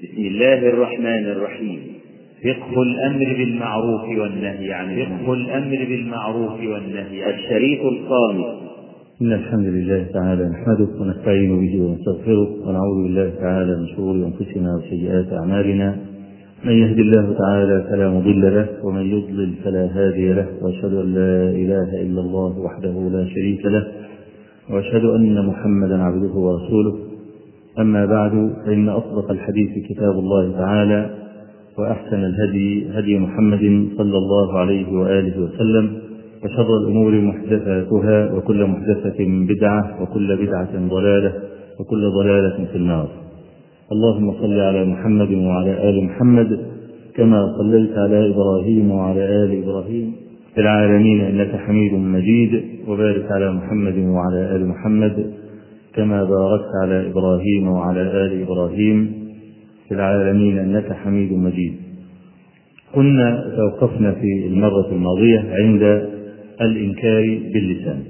بسم الله الرحمن الرحيم فقه الأمر بالمعروف والنهي عن فقه الأمر بالمعروف والنهي عن الشريط الخامس إن الحمد لله تعالى نحمده ونستعين به ونستغفره ونعوذ بالله تعالى من شرور أنفسنا وسيئات أعمالنا من يهد الله تعالى فلا مضل له ومن يضلل فلا هادي له وأشهد أن لا إله إلا الله وحده لا شريك له وأشهد أن محمدا عبده ورسوله أما بعد فإن أصدق الحديث كتاب الله تعالى وأحسن الهدي هدي محمد صلى الله عليه وآله وسلم وشر الأمور محدثاتها وكل محدثة بدعة وكل بدعة ضلالة وكل ضلالة في النار اللهم صل على محمد وعلى آل محمد كما صليت على إبراهيم وعلى آل إبراهيم في العالمين إنك حميد مجيد وبارك على محمد وعلى آل محمد كما باركت على إبراهيم وعلى آل إبراهيم في العالمين إنك حميد مجيد كنا توقفنا في المرة الماضية عند الإنكار باللسان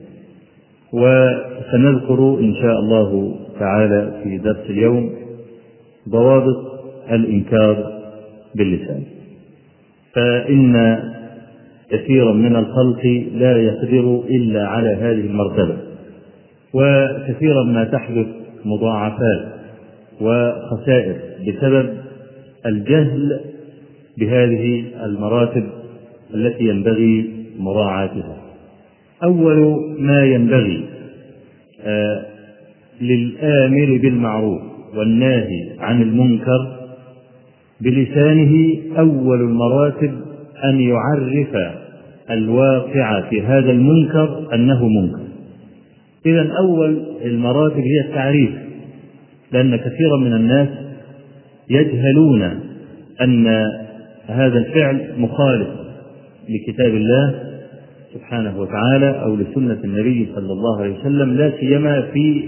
وسنذكر إن شاء الله تعالى في درس اليوم ضوابط الإنكار باللسان فإن كثيرا من الخلق لا يقدر إلا على هذه المرتبة وكثيرا ما تحدث مضاعفات وخسائر بسبب الجهل بهذه المراتب التي ينبغي مراعاتها اول ما ينبغي آه للامر بالمعروف والناهي عن المنكر بلسانه اول المراتب ان يعرف الواقع في هذا المنكر انه منكر اذا اول المراتب هي التعريف لان كثيرا من الناس يجهلون ان هذا الفعل مخالف لكتاب الله سبحانه وتعالى او لسنه النبي صلى الله عليه وسلم لا سيما في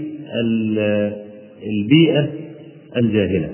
البيئه الجاهله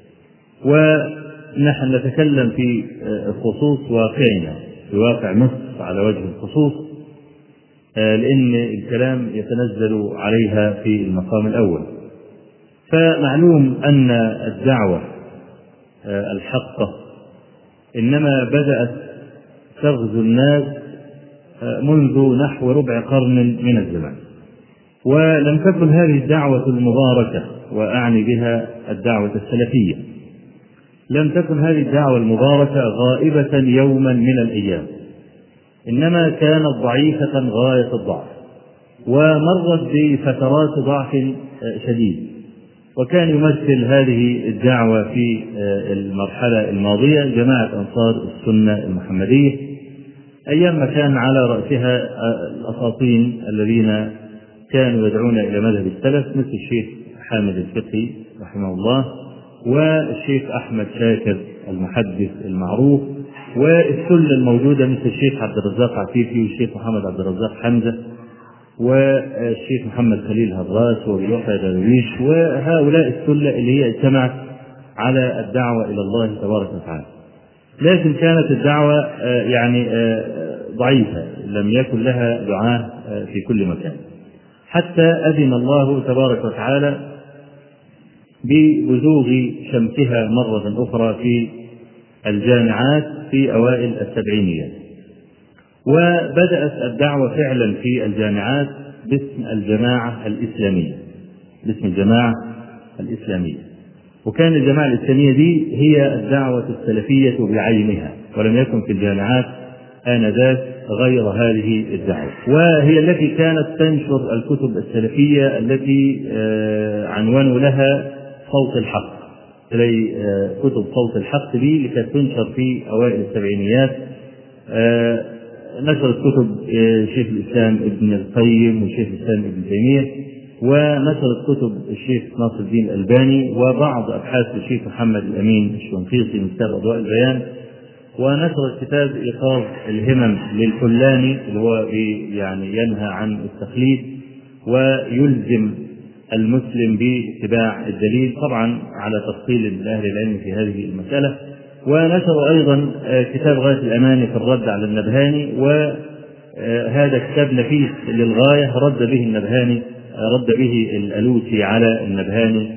ونحن نتكلم في خصوص واقعنا في واقع مصر على وجه الخصوص لان الكلام يتنزل عليها في المقام الاول فمعلوم ان الدعوه الحقه انما بدات تغزو الناس منذ نحو ربع قرن من الزمان ولم تكن هذه الدعوه المباركه واعني بها الدعوه السلفيه لم تكن هذه الدعوه المباركه غائبه يوما من الايام انما كانت ضعيفه غايه الضعف ومرت بفترات ضعف شديد وكان يمثل هذه الدعوة في المرحلة الماضية جماعة أنصار السنة المحمدية أيام ما كان على رأسها الأساطين الذين كانوا يدعون إلى مذهب السلف مثل الشيخ حامد الفقي رحمه الله والشيخ أحمد شاكر المحدث المعروف والسلة الموجودة مثل الشيخ عبد الرزاق عفيفي والشيخ محمد عبد الرزاق حمزة والشيخ محمد خليل هراس ويحيى درويش وهؤلاء السلة اللي هي اجتمعت على الدعوة إلى الله تبارك وتعالى لكن كانت الدعوة يعني ضعيفة لم يكن لها دعاة في كل مكان حتى أذن الله تبارك وتعالى ببزوغ شمسها مرة أخرى في الجامعات في أوائل السبعينيات وبدأت الدعوة فعلا في الجامعات باسم الجماعة الإسلامية باسم الجماعة الإسلامية وكان الجماعة الإسلامية دي هي الدعوة السلفية بعينها ولم يكن في الجامعات آنذاك غير هذه الدعوة وهي التي كانت تنشر الكتب السلفية التي عنوانوا لها صوت الحق تلاقي كتب صوت الحق دي اللي كانت تنشر في أوائل السبعينيات نشرت كتب شيخ الاسلام ابن القيم وشيخ الاسلام ابن تيميه ونشرت كتب الشيخ ناصر الدين الالباني وبعض ابحاث الشيخ محمد الامين الشنقيطي من كتاب اضواء البيان ونشرت كتاب ايقاظ الهمم للحلاني اللي هو يعني ينهى عن التقليد ويلزم المسلم باتباع الدليل طبعا على تفصيل لاهل العلم في هذه المساله ونشر ايضا كتاب غايه الاماني في الرد على النبهاني وهذا كتاب نفيس للغايه رد به النبهاني رد به الالوسي على النبهاني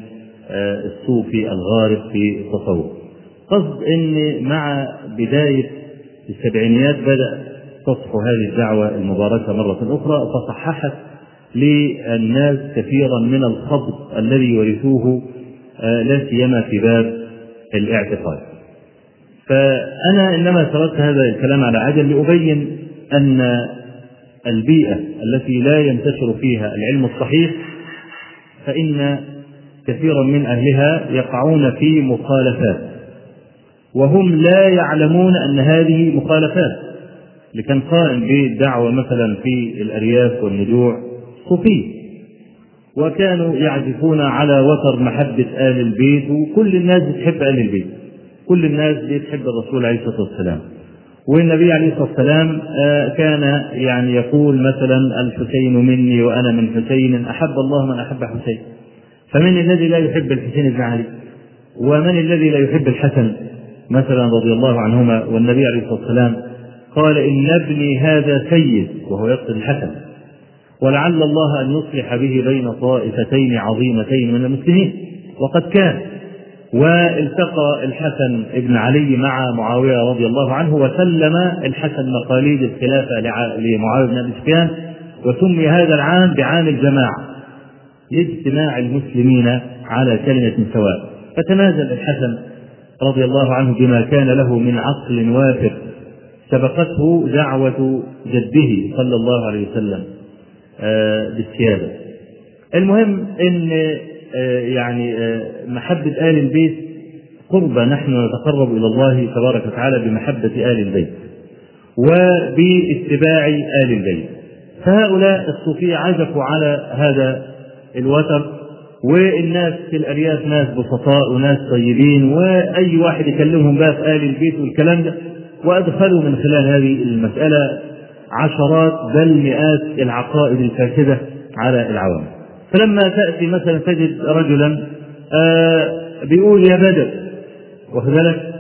الصوفي الغارق في التصوف قصد ان مع بدايه السبعينيات بدا تصحو هذه الدعوه المباركه مره اخرى فصححت للناس كثيرا من الخبط الذي يورثوه لا سيما في باب الاعتقاد. فانا انما سردت هذا الكلام على عجل لابين ان البيئه التي لا ينتشر فيها العلم الصحيح فان كثيرا من اهلها يقعون في مخالفات وهم لا يعلمون ان هذه مخالفات اللي كان قائم بالدعوه مثلا في الارياف والنجوع صوفي وكانوا يعزفون على وتر محبه ال البيت وكل الناس بتحب ال البيت كل الناس بتحب الرسول عليه الصلاه والسلام والنبي عليه الصلاه والسلام كان يعني يقول مثلا الحسين مني وانا من حسين احب الله من احب حسين فمن الذي لا يحب الحسين بن علي ومن الذي لا يحب الحسن مثلا رضي الله عنهما والنبي عليه الصلاه والسلام قال ان ابني هذا سيد وهو يقصد الحسن ولعل الله ان يصلح به بين طائفتين عظيمتين من المسلمين وقد كان والتقى الحسن بن علي مع معاويه رضي الله عنه وسلم الحسن مقاليد الخلافه لمعاويه بن ابي سفيان وسمي هذا العام بعام الجماعه لاجتماع المسلمين على كلمه سواء فتنازل الحسن رضي الله عنه بما كان له من عقل وافر سبقته دعوة جده صلى الله عليه وسلم بالسيادة المهم ان يعني محبة آل البيت قربة نحن نتقرب إلى الله تبارك وتعالى بمحبة آل البيت وباتباع آل البيت فهؤلاء الصوفية عزفوا على هذا الوتر والناس في الأرياف ناس بسطاء وناس طيبين وأي واحد يكلمهم بقى في آل البيت والكلام ده وأدخلوا من خلال هذه المسألة عشرات بل مئات العقائد الفاسدة على العوام فلما تأتي مثلا تجد رجلا آه بيقول يا بدر واخد بالك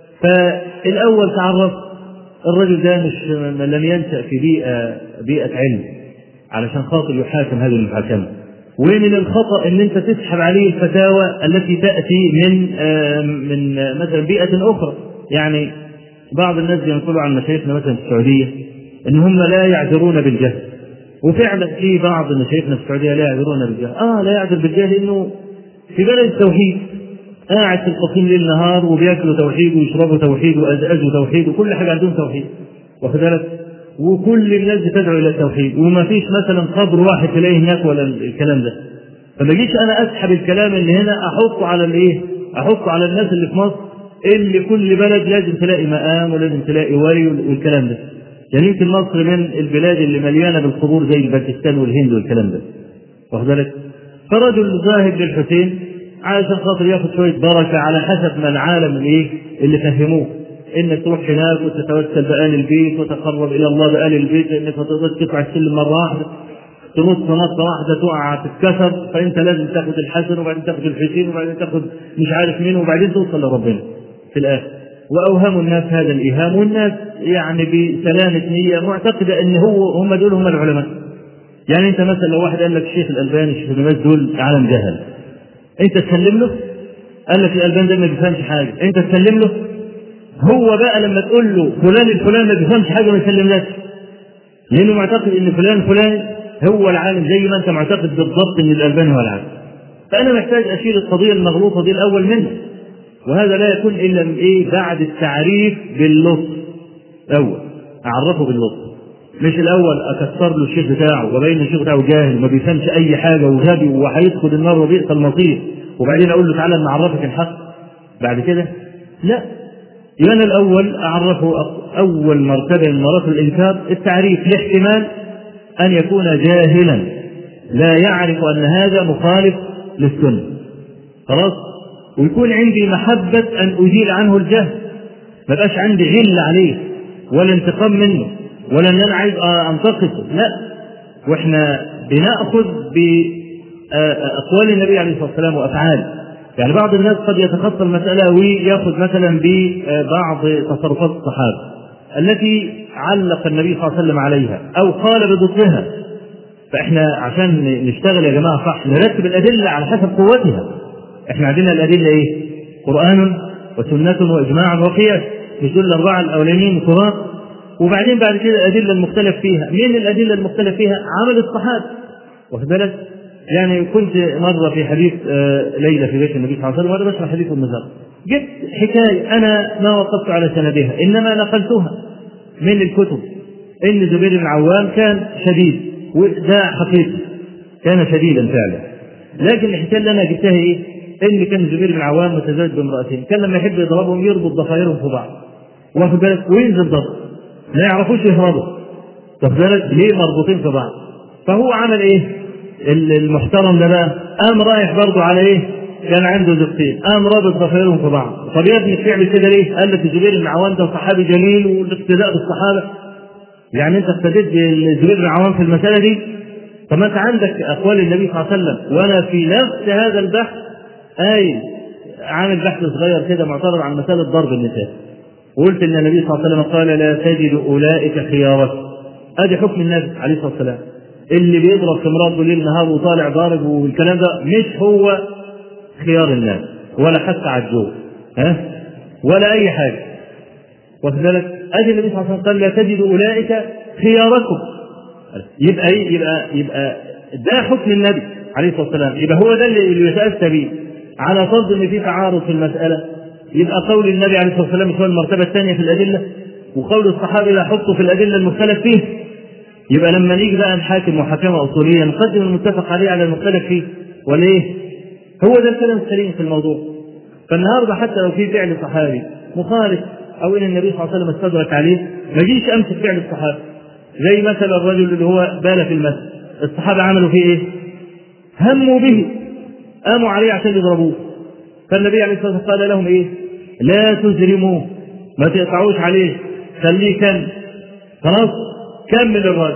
فالأول تعرف الرجل ده مش لم ينشأ في بيئة بيئة علم علشان خاطر يحاكم هذه المحاكمة ومن الخطأ ان انت تسحب عليه الفتاوى التي تأتي من آه من مثلا بيئة أخرى يعني بعض الناس بينقلوا عن مشايخنا مثلا في السعودية ان هم لا يعذرون بالجهل وفعلا في بعض مشايخنا في السعوديه لا يعذرون بالجهل اه لا يعذر بالجهل لانه في بلد التوحيد قاعد في القصيم ليل نهار وبياكلوا توحيد ويشربوا توحيد وازازوا توحيد وكل حاجه عندهم توحيد واخد بالك وكل الناس بتدعو الى التوحيد وما فيش مثلا قبر واحد تلاقيه هناك ولا الكلام ده فما جيش انا اسحب الكلام اللي هنا احطه على الايه؟ احطه على الناس اللي في مصر اللي كل بلد لازم تلاقي مقام ولازم تلاقي ولي والكلام ده يعني يمكن مصر من البلاد اللي مليانه بالقبور زي باكستان والهند والكلام ده واخد بالك فرجل ذاهب للحسين علشان خاطر ياخد شويه بركه على حسب ما العالم الايه اللي فهموه انك تروح هناك وتتوسل بآل البيت وتقرب الى الله بآل البيت لانك هتقدر تطلع السلم مره واحده تنط نطه واحده تقع تتكسر فانت لازم تاخد الحسن وبعدين تاخد الحسين وبعدين تاخد مش عارف مين وبعدين توصل لربنا في الاخر واوهموا الناس هذا الايهام والناس يعني بسلامه نيه معتقده ان هو هم دول هم العلماء. يعني انت مثلا لو واحد قال لك الشيخ الالباني الشيخ ابن باز دول عالم جهل. انت تسلم له؟ قال لك الالباني ده ما بيفهمش حاجه، انت تسلم له؟ هو بقى لما تقول له فلان الفلاني ما بيفهمش حاجه ما يسلملكش. لانه معتقد ان فلان الفلاني هو العالم زي ما انت معتقد بالضبط ان الالباني هو العالم. فانا محتاج اشيل القضيه المغلوطه دي الاول منه. وهذا لا يكون الا من ايه بعد التعريف باللطف اول اعرفه باللطف مش الاول اكسر له الشيخ بتاعه وبين الشيخ بتاعه جاهل وما بيفهمش اي حاجه وغبي وهيدخل النار وبئس المصير وبعدين اقول له تعالى نعرفك الحق بعد كده لا يبقى انا الاول اعرفه اول مرتبه من مراتب الانكار التعريف لاحتمال ان يكون جاهلا لا يعرف ان هذا مخالف للسنه خلاص ويكون عندي محبة أن أزيل عنه الجهل ما بقاش عندي غل عليه ولا انتقام منه ولا أن أنا عايز أنتقصه لا وإحنا بنأخذ بأقوال النبي عليه الصلاة والسلام وأفعاله يعني بعض الناس قد يتخطى المسألة ويأخذ مثلا ببعض تصرفات الصحابة التي علق النبي صلى الله عليه وسلم عليها أو قال بضدها فإحنا عشان نشتغل يا جماعة صح نرتب الأدلة على حسب قوتها احنا عندنا الادله ايه؟ قران وسنه واجماع وقياس مش دول الاربعه الاولانيين كبار وبعدين بعد كده الادله المختلف فيها مين الادله المختلف فيها؟ عمل الصحابه واخد بالك؟ يعني كنت مره في حديث آه، ليله في بيت النبي صلى الله عليه وسلم وانا بشرح حديث النزار جبت حكايه انا ما وقفت على سندها انما نقلتها من الكتب ان زبير بن العوام كان شديد وده حقيقي كان شديدا فعلا لكن الحكايه اللي انا جبتها ايه؟ ان كان زبير بن العوام متزوج بامراتين كان لما يحب يضربهم يربط ضفايرهم في بعض واخد بالك وينزل ضرب ما يعرفوش يهربوا واخد بالك ليه مربوطين في بعض فهو عمل ايه؟ المحترم ده بقى قام رايح برضه على ايه؟ كان عنده زوجتين قام رابط ضفايرهم في بعض طب يا ابني بتعمل كده ليه؟ قال لك زبير بن عوام ده صحابي جميل والاقتداء بالصحابه يعني انت اقتديت بزبير بن عوام في المساله دي طب ما انت عندك اقوال النبي صلى الله عليه وسلم وانا في نفس هذا البحث قايل عامل بحث صغير كده معترض عن مساله ضرب النساء وقلت ان النبي صلى الله عليه وسلم قال لا تجد اولئك خيارك ادي حكم النبي عليه الصلاه والسلام اللي بيضرب في مراته ليل نهار وطالع ضارب والكلام ده مش هو خيار الناس ولا حتى عجوه ها ولا اي حاجه واخد بالك ادي النبي صلى الله عليه وسلم قال لا تجد اولئك خياركم يبقى ايه يبقى يبقى ده حكم النبي عليه الصلاه والسلام يبقى هو ده اللي يتاسى به على فرض ان في تعارض في المساله يبقى قول النبي عليه الصلاه والسلام هو المرتبه الثانيه في الادله وقول الصحابه لا حطوا في الادله المختلف فيه يبقى لما نيجي بقى نحاكم محاكمه اصوليه نقدم المتفق عليه على المختلف فيه ولا ايه؟ هو ده الكلام السليم في الموضوع فالنهارده حتى لو في فعل صحابي مخالف او ان النبي صلى الله عليه وسلم استدرك عليه ما جيش امسك فعل الصحابي زي مثلا الرجل اللي هو بال في المسجد الصحابه عملوا فيه ايه؟ هموا به قاموا عليه عشان يضربوه فالنبي عليه الصلاه والسلام قال لهم ايه؟ لا تزرموه ما تقطعوش عليه خليه كم خلاص كمل الراجل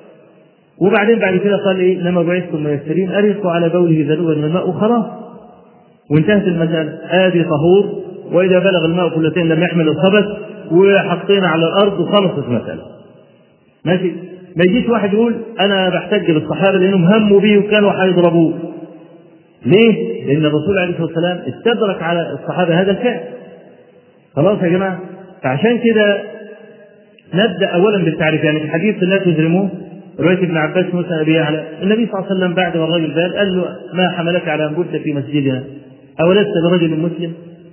وبعدين بعد كده قال ايه لما بعثتم ميسرين ارقوا على بوله ذنوبا من الماء وخلاص وانتهت المساله ادي طهور واذا بلغ الماء كلتين لم يحمل الخبث وحطينا على الارض وخلصت المساله ماشي ما يجيش واحد يقول انا بحتج بالصحابه لانهم هموا بيه وكانوا هيضربوه ليه؟ لان الرسول عليه الصلاه والسلام استدرك على الصحابه هذا الفعل خلاص يا جماعه فعشان كده نبدا اولا بالتعريف يعني في حديث لا تجرموه رواية ابن عباس موسى أبي يعلى النبي صلى الله عليه وسلم بعد ما الرجل بال قال له ما حملك على أن قلت في مسجدنا أولست برجل مسلم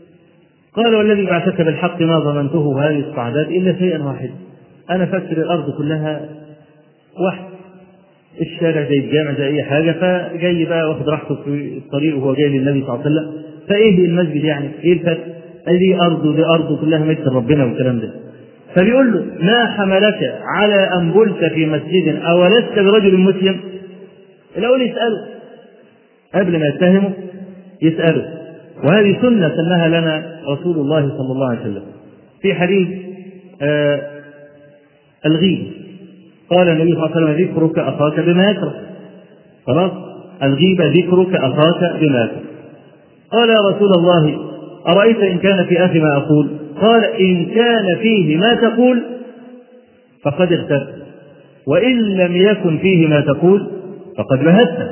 قال والذي بعثك بالحق ما ظننته هذه الصعدات إلا شيئا واحدا أنا فاكر الأرض كلها واحد الشارع زي الجامع زي أي حاجة فجاي بقى واخد راحته في الطريق وهو جاي للنبي صلى الله عليه وسلم فإيه المسجد يعني؟ إيه الفرق؟ قال دي أرض ودي أرض كلها مثل ربنا والكلام ده فبيقول له ما حملك على ان بلت في مسجد اولست برجل مسلم؟ الاول يساله قبل ما يتهمه يساله وهذه سنه سنها لنا رسول الله صلى الله عليه وسلم في حديث آه الغيب قال النبي صلى الله عليه وسلم ذكرك اخاك بما يكره خلاص الغيبه ذكرك اخاك بما يكره قال يا رسول الله ارايت ان كان في اخي ما اقول قال إن كان فيه ما تقول فقد اغتبت وإن لم يكن فيه ما تقول فقد بهت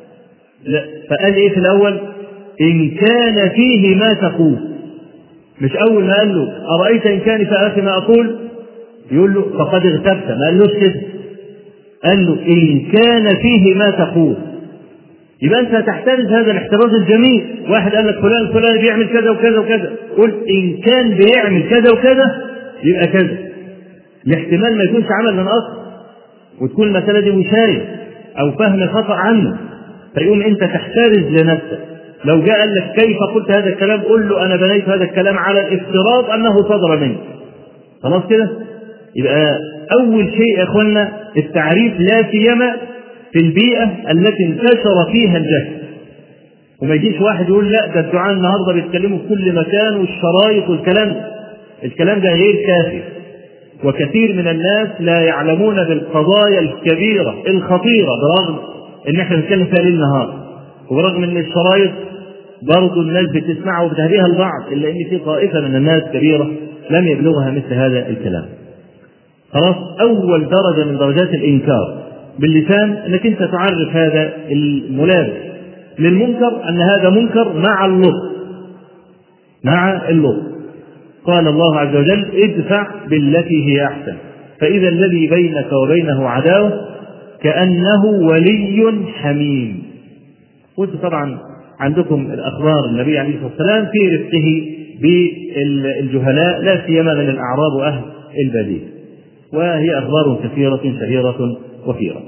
لا فقال إيه في الأول إن كان فيه ما تقول مش أول ما قال له أرأيت إن كان في أخي ما أقول يقول له فقد اغتبت ما قالوش كده قال له إن كان فيه ما تقول يبقى انت تحترز هذا الاحتراز الجميل واحد قال لك فلان فلان بيعمل كذا وكذا وكذا قلت ان كان بيعمل كذا وكذا يبقى كذا الاحتمال ما يكونش عمل من اصل وتكون المساله دي وشايه او فهم خطا عنه فيقوم انت تحترز لنفسك لو جاء قال لك كيف قلت هذا الكلام قل له انا بنيت هذا الكلام على الافتراض انه صدر منك خلاص كده يبقى اول شيء يا اخوانا التعريف لا سيما في البيئة التي انتشر فيها الجهل وما يجيش واحد يقول لا ده الدعاء النهارده بيتكلموا في كل مكان والشرايط والكلام ده الكلام ده غير كافي وكثير من الناس لا يعلمون بالقضايا الكبيرة الخطيرة برغم ان احنا بنتكلم فيها ليل نهار وبرغم ان الشرايط برضه الناس بتسمعها وبتهديها البعض الا ان في طائفة من الناس كبيرة لم يبلغها مثل هذا الكلام خلاص اول درجة من درجات الانكار باللسان انك انت تعرف هذا الملابس للمنكر أن هذا منكر مع اللطف مع اللطف قال الله عز وجل ادفع بالتي هي أحسن فإذا الذي بينك وبينه عداوة كأنه ولي حميم وانتم طبعا عندكم الأخبار النبي عليه الصلاة والسلام في رفقه بالجهلاء لا سيما من الأعراب وأهل البديل وهي أخبار كثيرة شهيرة وفيرة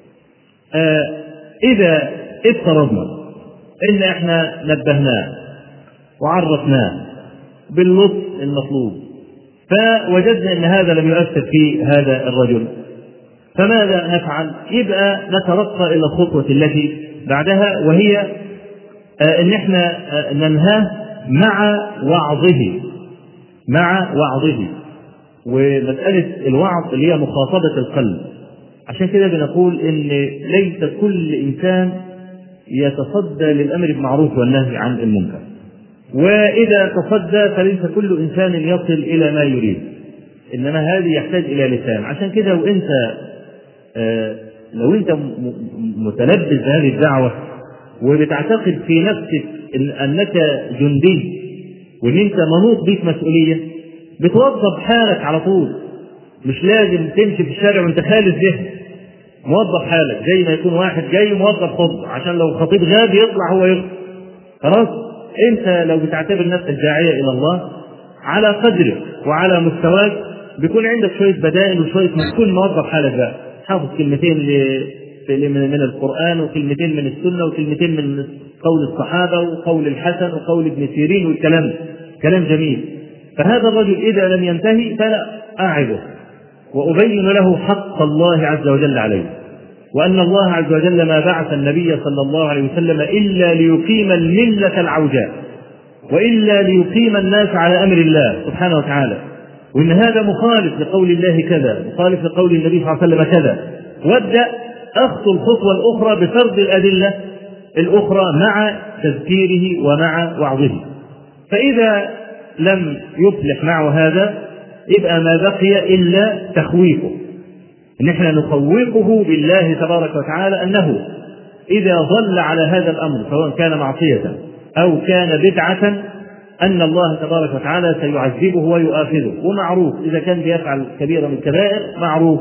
آه إذا افترضنا إن إحنا نبهناه وعرفناه باللطف المطلوب فوجدنا ان هذا لم يؤثر في هذا الرجل فماذا نفعل؟ يبقى نترقى الى الخطوه التي بعدها وهي ان احنا ننهاه مع وعظه مع وعظه ومساله الوعظ اللي هي مخاطبه القلب عشان كده بنقول ان ليس كل انسان يتصدى للامر بالمعروف والنهي عن المنكر وإذا تصدى فليس كل إنسان يصل إلى ما يريد إنما هذه يحتاج إلى لسان عشان كده وأنت آه لو أنت متلبس بهذه الدعوة وبتعتقد في نفسك إن أنك جندي وإن أنت منوط بيك مسؤولية بتوظف حالك على طول مش لازم تمشي في الشارع وأنت خالي الذهن موظف حالك زي ما يكون واحد جاي موظف خطبة عشان لو خطيب غاب يطلع هو يخطب خلاص انت لو بتعتبر نفسك داعيه الى الله على قدرك وعلى مستواك بيكون عندك شويه بدائل وشويه تكون موظف حالك بقى حافظ كلمتين من القران وكلمتين من السنه وكلمتين من قول الصحابه وقول الحسن وقول ابن سيرين والكلام كلام جميل فهذا الرجل اذا لم ينتهي فلا اعظه وابين له حق الله عز وجل عليه وأن الله عز وجل ما بعث النبي صلى الله عليه وسلم إلا ليقيم الملة العوجاء وإلا ليقيم الناس على أمر الله سبحانه وتعالى وإن هذا مخالف لقول الله كذا مخالف لقول النبي صلى الله عليه وسلم كذا وابدأ أخطو الخطوة الأخرى بفرض الأدلة الأخرى مع تذكيره ومع وعظه فإذا لم يفلح معه هذا يبقى ما بقي إلا تخويفه ان احنا نخوفه بالله تبارك وتعالى انه اذا ظل على هذا الامر سواء كان معصيه او كان بدعه ان الله تبارك وتعالى سيعذبه ويؤاخذه ومعروف اذا كان بيفعل كبيره من الكبائر معروف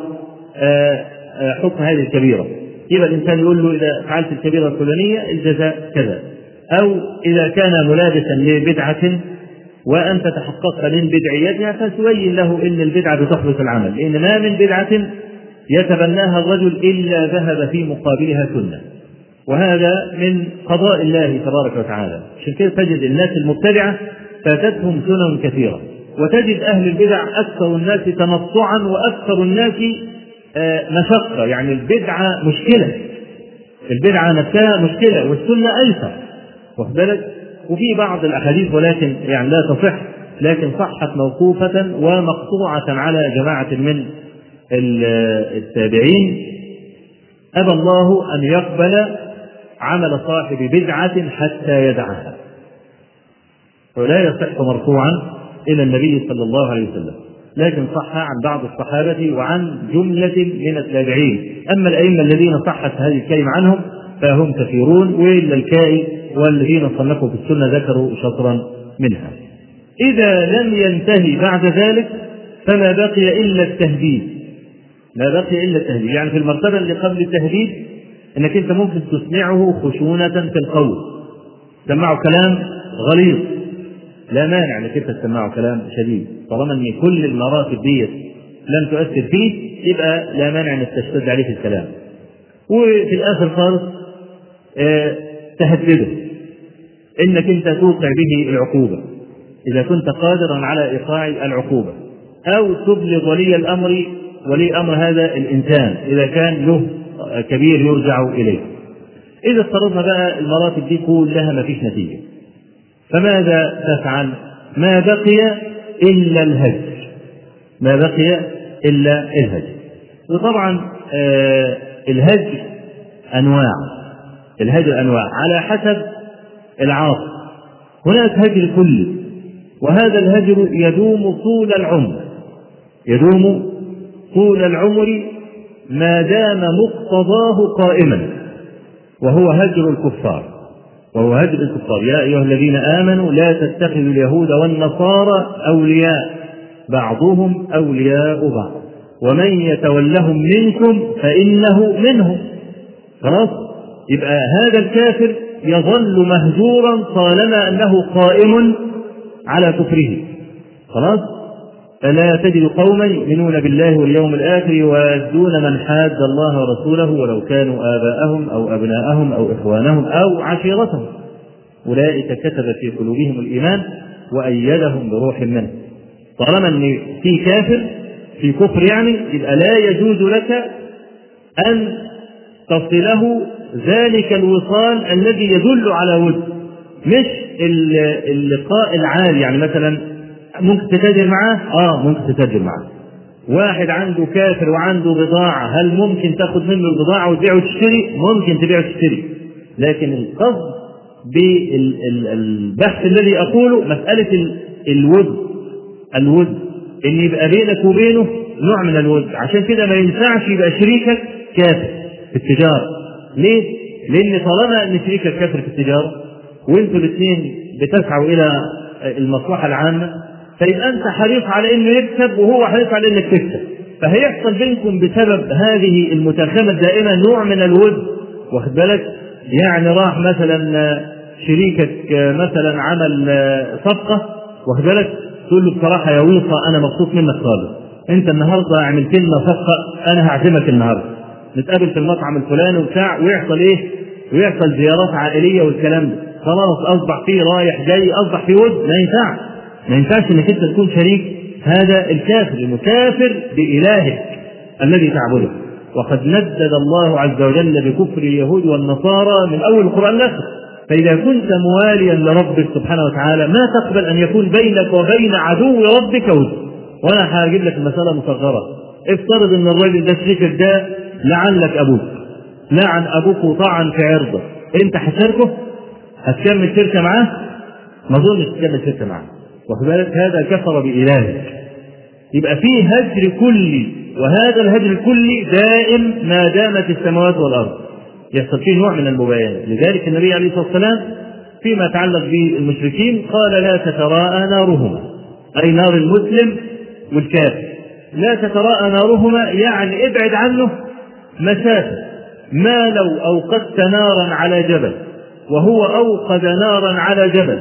حكم هذه الكبيره يبقى الانسان يقول له اذا فعلت الكبيره الفلانيه الجزاء كذا او اذا كان ملابسا لبدعه وانت تحققت من بدعيتها فتبين له ان البدعه بتخلص العمل لان ما من بدعه يتبناها الرجل إلا ذهب في مقابلها سنة وهذا من قضاء الله تبارك وتعالى عشان كده تجد الناس المبتدعة فاتتهم سنن كثيرة وتجد أهل البدع أكثر الناس تنطعا وأكثر الناس مشقة يعني البدعة مشكلة البدعة نفسها مشكلة والسنة أيسر واخد بالك وفي بعض الأحاديث ولكن يعني لا تصح لكن صحت موقوفة ومقطوعة على جماعة من التابعين أبى الله أن يقبل عمل صاحب بدعة حتى يدعها ولا يصح مرفوعا إلى النبي صلى الله عليه وسلم لكن صح عن بعض الصحابة وعن جملة من التابعين أما الأئمة الذين صحت هذه الكلمة عنهم فهم كثيرون وإلا الكائي والذين صنفوا في السنة ذكروا شطرا منها إذا لم ينتهي بعد ذلك فما بقي إلا التهديد ما بقي الا التهديد يعني في المرتبه اللي قبل التهديد انك انت ممكن تسمعه خشونه في القول تسمعه كلام غليظ لا مانع انك انت تسمعه كلام شديد طالما ان كل المراتب ديت لم تؤثر فيه يبقى لا مانع انك تشتد عليه في الكلام وفي الاخر خالص آه تهدده انك انت توقع به العقوبه اذا كنت قادرا على ايقاع العقوبه او تبلغ ولي الامر ولي امر هذا الانسان اذا كان له كبير يرجع اليه. اذا افترضنا بقى المراتب دي كلها ما فيش نتيجه. فماذا تفعل؟ ما بقي الا الهجر. ما بقي الا الهجر. وطبعا آه الهجر انواع. الهجر انواع على حسب العاصي. هناك هجر كلي وهذا الهجر يدوم طول العمر. يدوم طول العمر ما دام مقتضاه قائما وهو هجر الكفار وهو هجر الكفار يا أيها الذين آمنوا لا تتخذوا اليهود والنصارى أولياء بعضهم أولياء بعض ومن يتولهم منكم فإنه منهم خلاص يبقى هذا الكافر يظل مهجورا طالما أنه قائم على كفره خلاص فلا تجد قوما يؤمنون بالله واليوم الآخر يوادون من حاد الله ورسوله ولو كانوا آباءهم أو أبناءهم أو إخوانهم أو عشيرتهم أولئك كتب في قلوبهم الإيمان وأيدهم بروح منه طالما أن في كافر في كفر يعني يبقى لا يجوز لك أن تصله ذلك الوصال الذي يدل على ود مش اللقاء العالي يعني مثلا ممكن تتاجر معاه؟ اه ممكن تتاجر معاه. واحد عنده كافر وعنده بضاعة هل ممكن تاخذ منه البضاعة وتبيع وتشتري؟ ممكن تبيع وتشتري. لكن القصد بالبحث الذي أقوله مسألة الود الود إن يبقى بينك وبينه نوع من الود عشان كده ما ينفعش يبقى شريكك كافر في التجارة. ليه؟ لأن طالما أن شريكك كافر في التجارة وأنتوا الاثنين بتسعوا إلى المصلحة العامة فيبقى انت حريص على انه يكسب وهو حريص على انك تكسب فهيحصل بينكم بسبب هذه المتاخمه الدائمه نوع من الود واخد بالك يعني راح مثلا شريكك مثلا عمل صفقه واخد بالك تقول له بصراحه يا ويصه انا مبسوط منك خالص انت النهارده عملت لنا صفقه انا هعزمك النهارده نتقابل في المطعم الفلاني وبتاع ويحصل ايه؟ ويحصل زيارات عائليه والكلام ده خلاص اصبح فيه رايح جاي اصبح فيه ود ما ينفعش ما ينفعش انك انت تكون شريك هذا الكافر المكافر بإلهك الذي تعبده وقد ندد الله عز وجل بكفر اليهود والنصارى من اول القران لاخر فاذا كنت مواليا لربك سبحانه وتعالى ما تقبل ان يكون بينك وبين عدو ربك ود وانا هجيب لك المساله مصغره افترض ان الراجل ده شريكك ده لعنك ابوك لعن ابوك وطعن في عرضه انت هتشاركه هتكمل شركه معاه ما اظنش تكمل شركه معاه واخد بالك هذا كفر بإلهك يبقى فيه هجر كلي وهذا الهجر الكلي دائم ما دامت السماوات والأرض يحصل فيه نوع من المباينة لذلك النبي عليه الصلاة والسلام فيما يتعلق بالمشركين قال لا تتراءى نارهما أي نار المسلم والكافر لا تتراءى نارهما يعني ابعد عنه مسافة ما لو أوقدت نارا على جبل وهو أوقد نارا على جبل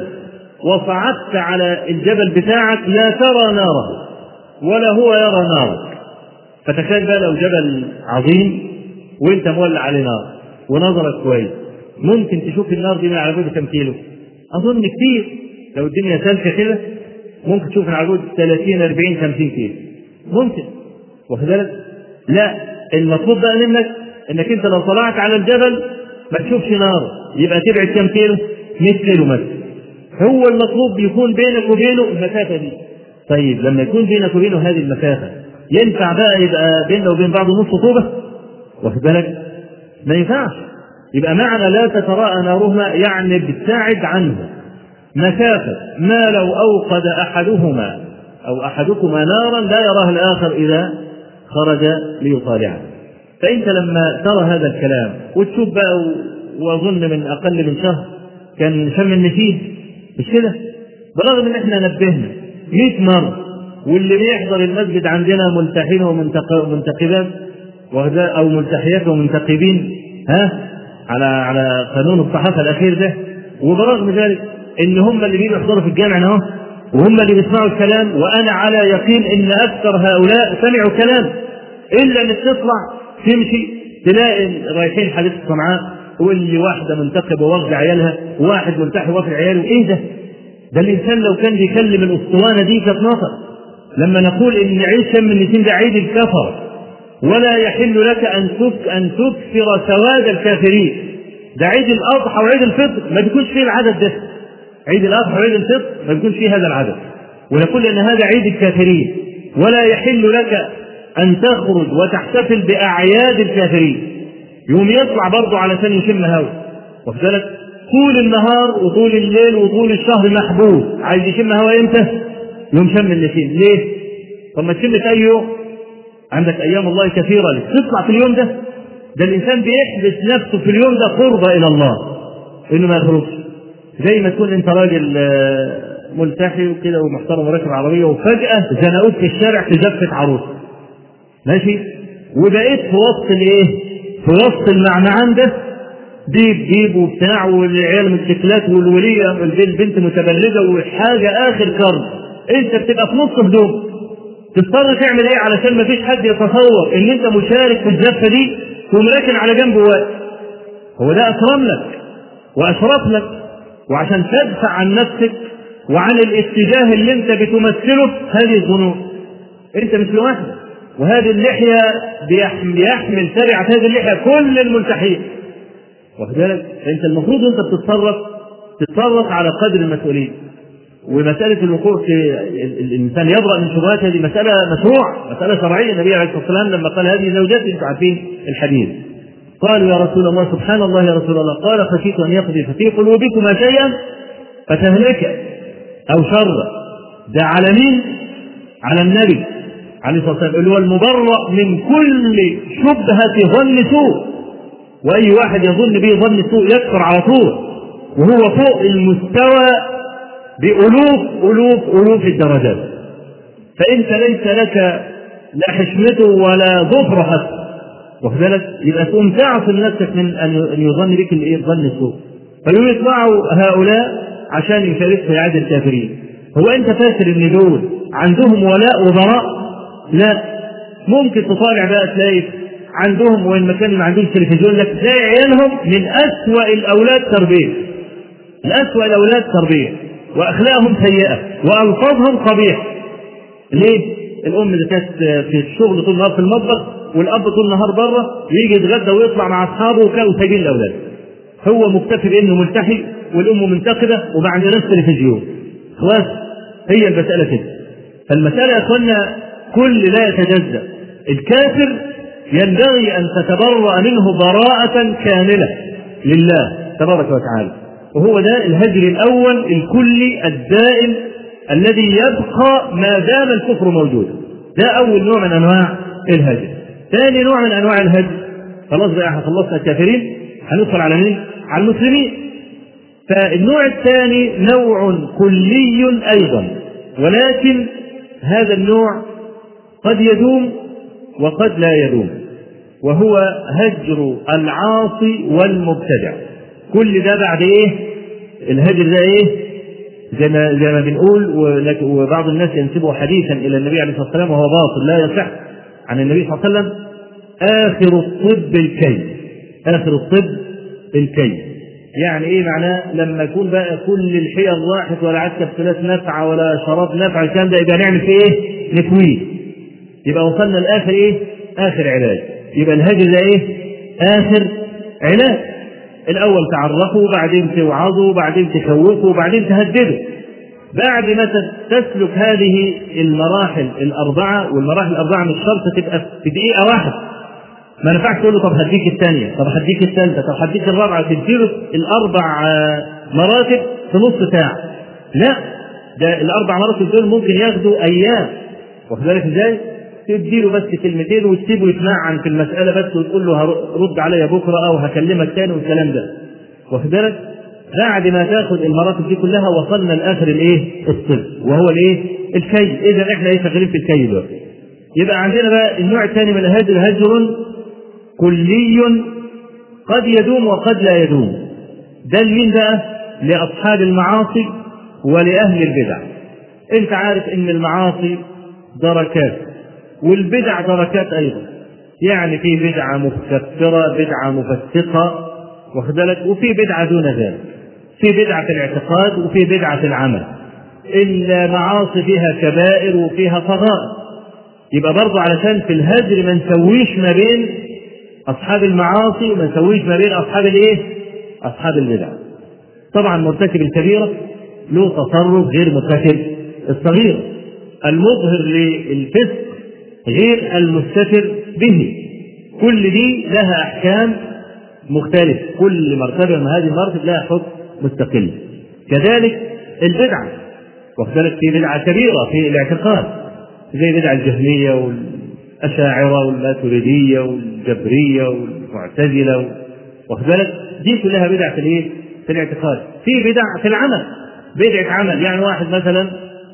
وصعدت على الجبل بتاعك لا ترى ناره ولا هو يرى نارك فتخيل بقى لو جبل عظيم وانت مولع عليه نار ونظرك كويس ممكن تشوف النار دي من على بعد كم كيلو اظن كتير لو الدنيا سالكه كده ممكن تشوف من على بعد 30 40 50 كيلو ممكن واخد بالك لا المطلوب بقى منك انك انت لو طلعت على الجبل ما تشوفش نار يبقى تبعد كم كيلو 100 كيلو مثلا هو المطلوب يكون بينك وبينه المسافة دي طيب لما يكون بينك وبينه هذه المسافة ينفع بقى يبقى بيننا وبين بعض نص طوبة واخد بالك ما ينفعش يبقى معنى لا تتراءى نارهما يعني ابتعد عنه مسافة ما لو أوقد أحدهما أو أحدكما نارا لا يراها الآخر إذا خرج ليطالعه فأنت لما ترى هذا الكلام وتشوف بقى وأظن من أقل من شهر كان شم النسيج مش كده؟ برغم ان احنا نبهنا 100 مره واللي بيحضر المسجد عندنا ملتحين ومنتقبات او ملتحيات ومنتقبين ها على على قانون الصحافه الاخير ده وبرغم ذلك ان هم اللي بيجوا يحضروا في الجامع اهو وهم اللي بيسمعوا الكلام وانا على يقين ان اكثر هؤلاء سمعوا كلام الا انك تطلع تمشي تلاقي رايحين حديث صنعاء واللي واحده منتقبه واخده عيالها وواحد ملتحي واخد عياله ايه ده؟ ده الانسان لو كان بيكلم الاسطوانه دي كانت نطق لما نقول ان عيد شم النسيم ده عيد الكفر ولا يحل لك ان تك ان تكثر سواد الكافرين ده عيد الاضحى وعيد الفطر ما بيكونش فيه العدد ده عيد الاضحى وعيد الفطر ما بيكونش فيه هذا العدد ونقول ان هذا عيد الكافرين ولا يحل لك ان تخرج وتحتفل باعياد الكافرين يوم يطلع برضه علشان يشم هوا واخد بالك طول النهار وطول الليل وطول الشهر محبوس عايز يشم هوا امتى؟ يوم شم النسيم ليه؟ طب ما تشم في اي يوم عندك ايام الله كثيره لك تطلع في اليوم ده ده الانسان بيحبس نفسه في اليوم ده قربة الى الله انه ما يخرجش زي ما تكون انت راجل آه، ملتحي وكده ومحترم وراكب عربيه وفجاه زنقوك في الشارع في زفه عروس ماشي وبقيت في وسط الايه؟ في وسط المعنعان ده ديب ديب وبتاع والعيال متشكلات والوليه البنت متبلده وحاجه اخر كرب انت بتبقى في نص هدوم تضطر تعمل ايه علشان ما فيش حد يتصور ان انت مشارك في الزفه دي ومراكن على جنب واقف هو ده اكرم لك واشرف لك وعشان تدفع عن نفسك وعن الاتجاه اللي انت بتمثله هذه الظنون انت مش لوحدك وهذه اللحيه بيحمل, بيحمل تبعة هذه اللحيه كل الملتحين واخد بالك انت المفروض انت بتتصرف تتصرف على قدر المسؤوليه ومسألة الوقوع في الإنسان يبرأ من شبهات هذه مسألة مشروع مسألة شرعية النبي عليه الصلاة والسلام لما قال هذه زوجتي أنتم عارفين الحديث قالوا يا رسول الله سبحان الله يا رسول الله قال خشيت أن يقذف في قلوبكما شيئا فتهلك أو شر ده على مين؟ على النبي عليه الصلاة والسلام اللي هو المبرأ من كل شبهة ظن سوء وأي واحد يظن به ظن سوء يكفر على طول وهو فوق المستوى بألوف ألوف ألوف الدرجات فأنت ليس لك لا حشمته ولا ظفر حتى واخد بالك يبقى تقوم تعصم نفسك من ان يظن بك الايه الظن السوء فيقوم يطلعوا هؤلاء عشان يشاركوا في عاد الكافرين هو انت فاكر ان دول عندهم ولاء وبراء لا ممكن تطالع بقى تلاقي عندهم وين ما كان ما عندهمش تلفزيون لك تلاقي عيالهم من اسوأ الاولاد تربيه من اسوأ الاولاد تربيه واخلاقهم سيئه والفاظهم قبيحه ليه؟ الام اللي كانت في الشغل طول النهار في المطبخ والاب طول النهار بره يجي يتغدى ويطلع مع اصحابه وكانوا سايبين الاولاد هو مكتفي بانه ملتحي والام منتقده وما عندناش تلفزيون خلاص هي المساله كده فالمساله يا اخوانا كل لا يتجزا الكافر ينبغي ان تتبرأ منه براءة كاملة لله تبارك وتعالى وهو ده الهجر الاول الكلي الدائم الذي يبقى ما دام الكفر موجودا ده اول نوع من انواع الهجر ثاني نوع من انواع الهجر خلاص بقى احنا خلصنا الكافرين هندخل على مين؟ على المسلمين فالنوع الثاني نوع كلي ايضا ولكن هذا النوع قد يدوم وقد لا يدوم وهو هجر العاصي والمبتدع كل ده بعد ايه الهجر ده ايه زي ما زي ما بنقول وبعض الناس ينسبه حديثا الى النبي عليه الصلاه والسلام وهو باطل لا يصح عن النبي صلى الله عليه وسلم اخر الطب الكي اخر الطب الكي يعني ايه معناه لما يكون بقى كل الحيل راحت ولا عاد كبسولات نافعه ولا شراب نافع الكلام ده يبقى نعمل فيه ايه؟ نكويه يبقى وصلنا لاخر ايه؟ اخر علاج يبقى الهجر ده ايه؟ اخر علاج الاول تعرفوا وبعدين توعظوا وبعدين تخوفوا وبعدين تهددوا بعد ما تسلك هذه المراحل الاربعه والمراحل الاربعه مش شرط تبقى في دقيقه واحده ما ينفعش تقول له طب هديك الثانيه طب هديك الثالثه طب هديك الرابعه تديله الاربع مراتب في نص ساعه لا ده الاربع مراتب دول ممكن ياخدوا ايام واخد بالك ازاي؟ تديله بس كلمتين وتسيبه يتمعن في المسألة بس وتقول له رد عليا بكرة أو هكلمك تاني والكلام ده واخد بالك؟ بعد ما تاخد المراتب دي كلها وصلنا لاخر الايه؟ الطب وهو الايه؟ الكي، اذا احنا ايه شغالين في الكي دلوقتي. يبقى عندنا بقى النوع الثاني من الهجر هجر كلي قد يدوم وقد لا يدوم. ده لمين بقى؟ لاصحاب المعاصي ولاهل البدع. انت عارف ان المعاصي دركات والبدع دركات ايضا. يعني في بدعه مكفره، بدعه مفسقه، واخد بالك وفي بدعة دون ذلك في بدعة في الاعتقاد وفي بدعة في العمل المعاصي فيها كبائر وفيها صغائر يبقى برضه علشان في الهجر ما نسويش ما بين أصحاب المعاصي وما نسويش ما بين أصحاب الإيه؟ أصحاب البدع طبعا مرتكب الكبيرة له تصرف غير مرتكب الصغير المظهر للفسق غير المستتر به كل دي لها أحكام مختلف كل مرتبة من هذه المراتب لها حكم مستقل كذلك البدعة وكذلك في بدعة كبيرة في الاعتقاد زي بدع الجهمية والأشاعرة والماتريدية والجبرية والمعتزلة وكذلك دي كلها بدع في الايه؟ في في الاعتقاد في بدع في العمل بدعة عمل يعني واحد مثلا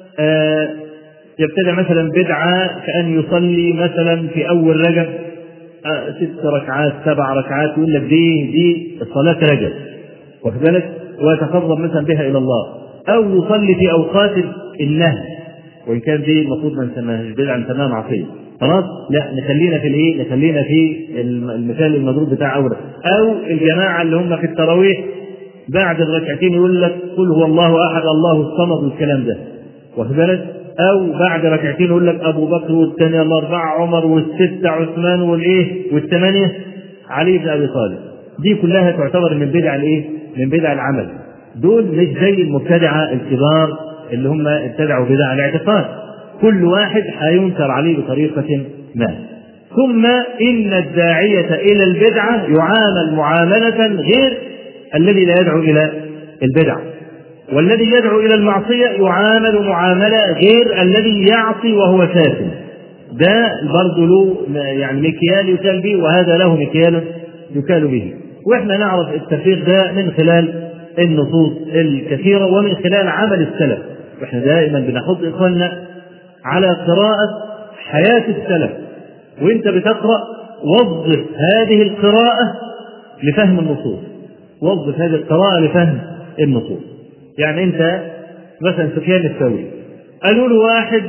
آه يبتدع مثلا بدعة كأن يصلي مثلا في أول رجب آه ست ركعات سبع ركعات يقول لك دي دي صلاة رجب واخد بالك ويتقرب مثلا بها إلى الله أو يصلي في أوقات النهي وإن كان دي المفروض ما نسميهاش بدعة نسميها معصية خلاص لا نخلينا في الايه نخلينا في المثال المضروب بتاع اول او الجماعه اللي هم في التراويح بعد الركعتين يقول لك قل هو الله احد الله الصمد والكلام ده واخد بالك او بعد ركعتين يقول لك ابو بكر والثانيه الاربعه عمر والسته عثمان والايه والثمانيه علي بن ابي طالب دي كلها تعتبر من بدع الايه من بدع العمل دول مش زي المبتدعه الكبار اللي هم ابتدعوا بدع الاعتقاد كل واحد هينكر عليه بطريقة ما ثم إن الداعية إلى البدعة يعامل معاملة غير الذي لا يدعو إلى البدعة والذي يدعو إلى المعصية يعامل معاملة غير الذي يعصي وهو سافل ده برضه له يعني مكيال يكال به وهذا له مكيال يكال به واحنا نعرف التفريق ده من خلال النصوص الكثيرة ومن خلال عمل السلف واحنا دائما بنحط إخواننا على قراءة حياة السلف وانت بتقرأ وظف هذه القراءة لفهم النصوص وظف هذه القراءة لفهم النصوص يعني انت مثلا سفيان الثوري قالوا له واحد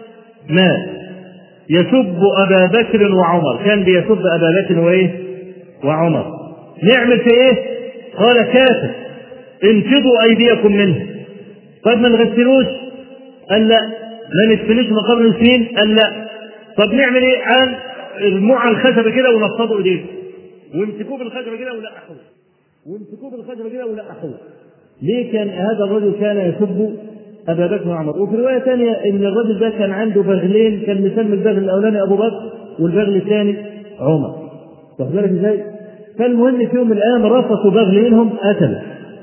مات يسب أبا بكر وعمر كان بيسب أبا بكر وإيه وعمر نعمل في إيه قال كافر انفضوا أيديكم منه طب ما نغسلوش قال لا ما ندفنوش مقابر المسلمين قال لا طب نعمل ايه؟ قال ارموه على الخشبه كده ونفضوا ايديه وامسكوه بالخشبه كده ولقحوه وامسكوه بالخشبه كده ولقحوه ليه كان هذا الرجل كان يسب ابا بكر وعمر وفي روايه ثانيه ان الرجل ده كان عنده بغلين كان مسمي البغل الاولاني ابو بكر والبغل الثاني عمر واخد بالك ازاي؟ فالمهم في يوم من الايام رفضوا بغل منهم قتله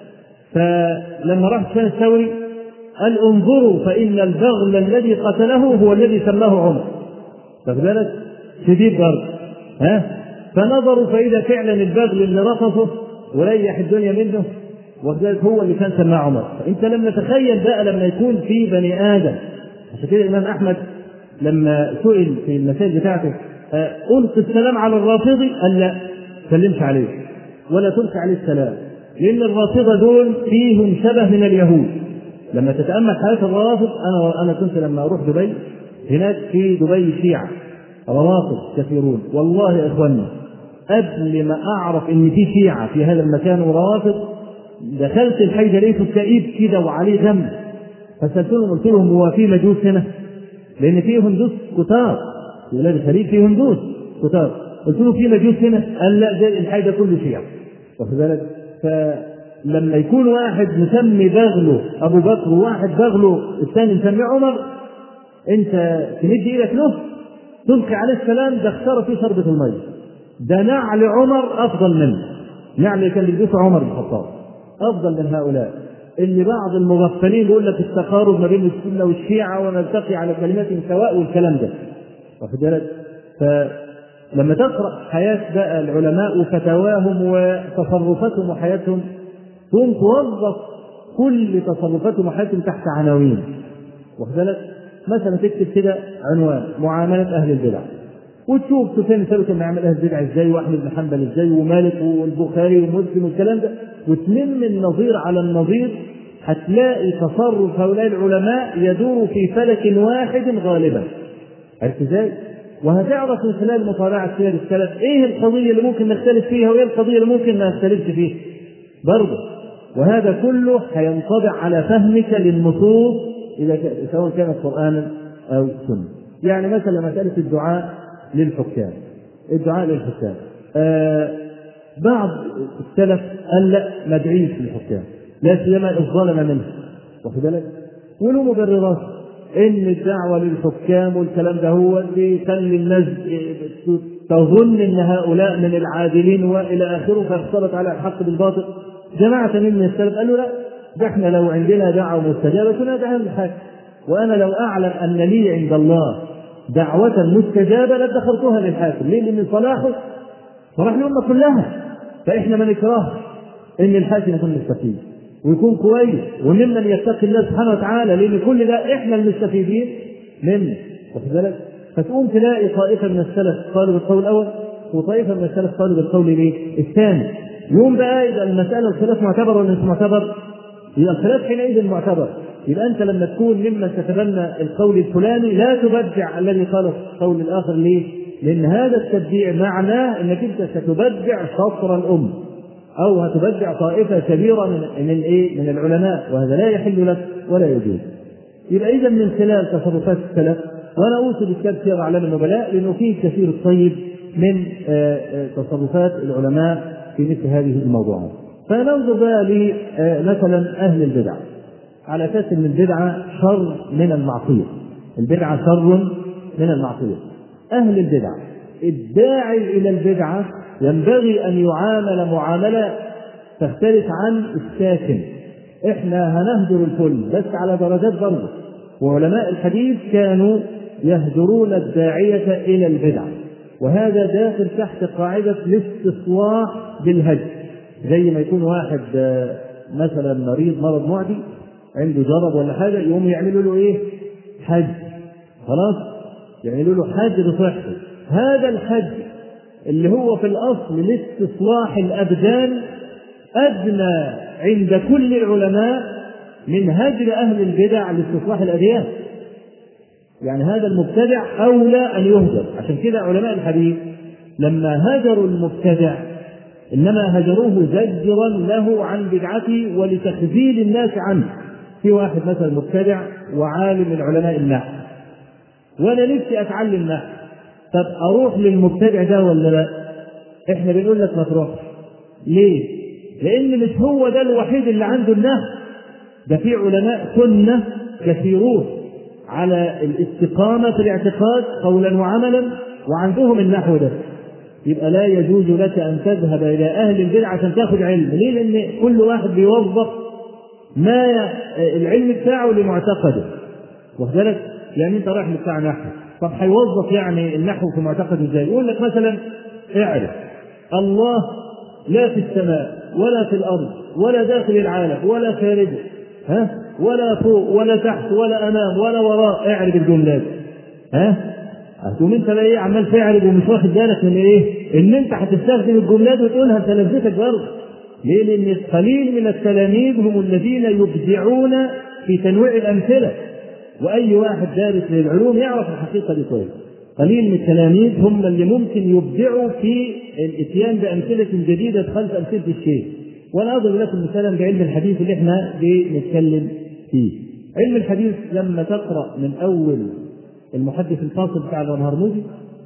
فلما راح سفيان الثوري قال انظروا فإن البغل الذي قتله هو الذي سماه عمر واخد بالك شديد برضه ها فنظروا فإذا فعلا البغل اللي رفضه وريح الدنيا منه وذلك هو اللي كان سماه عمر فأنت لما تخيل بقى لما يكون في بني آدم عشان كده الإمام أحمد لما سئل في المسائل بتاعته ألقي السلام على الرافضي قال لا سلمش عليه ولا تلقي عليه السلام لأن الرافضة دول فيهم شبه من اليهود لما تتامل حياه الروافض انا انا كنت لما اروح دبي هناك في دبي شيعه روافض كثيرون والله يا اخواننا قبل ما اعرف ان في شيعه في هذا المكان وروافض دخلت الحي ده لقيته كئيب كده وعليه غم فسالتهم قلت لهم هو في مجوس هنا؟ لان في هندوس كتار في بلاد الخليج في هندوس كتار قلت له في مجوس هنا؟ قال لا ده الحي ده كله شيعه واخد بالك؟ ف لما يكون واحد مسمي بغله ابو بكر وواحد بغله الثاني مسميه عمر انت تمد ايدك له تلقي عليه السلام ده اختار فيه شربة المية ده نعل عمر افضل منه نعل اللي كان بيلبسه عمر بن الخطاب افضل من هؤلاء اللي بعض المغفلين بيقول لك التقارب ما بين السنه والشيعه ونلتقي على كلمات سواء والكلام ده واخد بالك فلما تقرا حياه بقى العلماء وفتاواهم وتصرفاتهم وحياتهم تقوم توظف كل تصرفاتهم وحياتهم تحت عناوين واخد بالك مثلا تكتب كده عنوان معامله اهل البدع وتشوف سفيان الثوري كان بيعمل اهل البدع ازاي واحمد بن حنبل ازاي ومالك والبخاري ومسلم والكلام ده وتلم النظير على النظير هتلاقي تصرف هؤلاء العلماء يدور في فلك واحد غالبا عرفت ازاي؟ وهتعرف من خلال مطالعة سير السلف ايه القضية اللي ممكن نختلف فيها وايه القضية اللي ممكن ما نختلفش فيها. برضه وهذا كله هينطبع على فهمك للنصوص اذا كان سواء كانت قرانا او سنه. يعني مثلا مساله الدعاء للحكام. الدعاء للحكام. آه بعض السلف قال لا ما ادعيش للحكام لا سيما الظلم منه واخد بالك؟ وله مبررات ان الدعوه للحكام والكلام ده هو اللي يخلي الناس تظن ان هؤلاء من العادلين والى اخره فاختلط على الحق بالباطل جماعه من السلف قالوا لا ده احنا لو عندنا دعوه مستجابه كنا ندعي الحاكم وانا لو اعلم ان لي عند الله دعوة مستجابة لادخرتها للحاكم، ليه؟ لأن صلاحه صلاح الأمة كلها، فإحنا ما نكرهش إن الحاكم يكون مستقيم، ويكون كويس وممن يتقي الله سبحانه وتعالى لان كل ده احنا المستفيدين منه واخد بالك فتقوم تلاقي طائفه من السلف قالوا بالقول الاول وطائفه من السلف قالوا بالقول الايه؟ الثاني يوم بقى اذا المساله الخلاف معتبر ولا مش معتبر؟ يبقى الخلاف حينئذ معتبر يبقى انت لما تكون ممن تتبنى القول الفلاني لا تبدع الذي قال القول الاخر ليه؟ لان هذا التبديع معناه انك انت ستبدع شطر الامه او هتبدع طائفه كبيره من من ايه؟ من العلماء وهذا لا يحل لك ولا يجوز. يبقى اذا من خلال تصرفات السلف وانا اوصي بكتاب سير اعلام النبلاء لانه فيه كثير الطيب من تصرفات العلماء في مثل هذه الموضوعات. فننظر بقى مثلا اهل البدع على اساس ان البدعه شر من المعصيه. البدعه شر من المعصيه. اهل البدع الداعي الى البدعه ينبغي ان يعامل معامله تختلف عن الساكن. احنا هنهجر الكل بس على درجات برضه. وعلماء الحديث كانوا يهجرون الداعيه الى البدع. وهذا داخل تحت قاعده الاستصلاح بالهجر. زي ما يكون واحد مثلا مريض مرض معدي عنده جرب ولا حاجه يقوم يعملوا له ايه؟ حج خلاص؟ يعملوا له حجر صحي هذا الحج اللي هو في الاصل لاستصلاح الابدان ادنى عند كل العلماء من هجر اهل البدع لاستصلاح الاديان يعني هذا المبتدع اولى ان يهجر عشان كده علماء الحديث لما هجروا المبتدع انما هجروه زجرا له عن بدعته ولتخذيل الناس عنه في واحد مثلا مبتدع وعالم من علماء النحو وانا نفسي اتعلم نحو طب اروح للمبتدع ده ولا لا؟ احنا بنقول لك ما تروحش ليه؟ لان مش هو ده الوحيد اللي عنده النحو ده في علماء سنه كثيرون على الاستقامه في الاعتقاد قولا وعملا وعندهم النحو ده يبقى لا يجوز لك ان تذهب الى اهل البدع عشان تاخذ علم ليه لان كل واحد بيوظف ما العلم بتاعه لمعتقده واخد بالك يعني انت رايح بتاع نحو طب هيوظف يعني النحو في معتقده ازاي يقول لك مثلا اعرف الله لا في السماء ولا في الارض ولا داخل العالم ولا خارجه ها ولا فوق ولا تحت ولا امام ولا وراء اعرف الجملات ها هتقوم انت بقى ايه عمال تعرف ومش واخد بالك من ايه؟ ان انت هتستخدم الجملات وتقولها تلذتك برضه. ليه؟ لان قليل من التلاميذ هم الذين يبدعون في تنويع الامثله. واي واحد دارس للعلوم يعرف الحقيقه دي كويس. قليل من التلاميذ هم اللي ممكن يبدعوا في الاتيان بامثله جديده خلف امثله الشيء. وانا اضرب لكم مثالا بعلم الحديث اللي احنا بنتكلم فيه. علم الحديث لما تقرا من اول المحدث الفاصل بتاع الهرموزي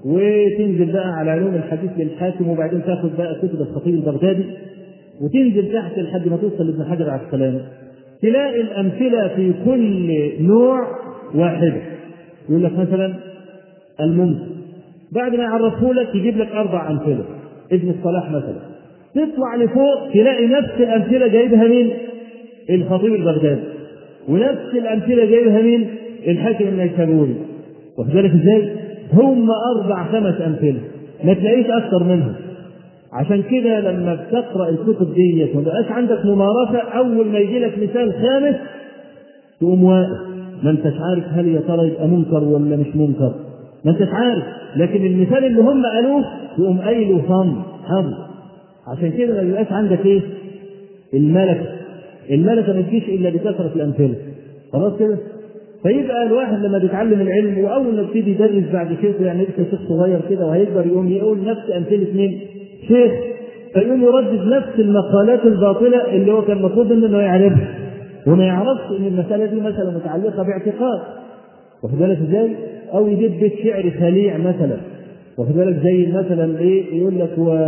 وتنزل بقى على علوم الحديث للحاكم وبعدين تاخد بقى كتب الخطيب البغدادي وتنزل تحت لحد ما توصل لابن حجر العسقلاني تلاقي الامثله في كل نوع واحده يقول لك مثلا الممكن بعد ما يعرفه لك يجيب لك اربع امثله ابن الصلاح مثلا تطلع لفوق تلاقي نفس الامثله جايبها مين؟ الخطيب البغدادي ونفس الامثله جايبها مين؟ الحاكم النيسابوري واخد بالك ازاي؟ هم اربع خمس امثله ما تلاقيش اكثر منهم عشان كده لما بتقرا الكتب ديت ما بقاش عندك ممارسه اول ما يجي لك مثال خامس تقوم واقف ما انتش عارف هل يا ترى يبقى منكر ولا مش منكر ما انتش عارف لكن المثال اللي هم قالوه تقوم قايله صم حظ عشان كده ما بيبقاش عندك ايه؟ الملكه الملكه ما تجيش الا بكثره الامثله خلاص كده؟ فيبقى الواحد لما بيتعلم العلم واول ما يبتدي يدرس بعد كده يعني لسه شيخ صغير كده وهيكبر يقوم يقول نفس امثله مين؟ شيخ فيقوم يردد نفس المقالات الباطله اللي هو كان المفروض انه يعرفها وما يعرفش ان المساله دي مثلا متعلقه باعتقاد واخد بالك ازاي؟ او يجيب بيت شعر خليع مثلا واخد بالك زي مثلا ايه يقول لك و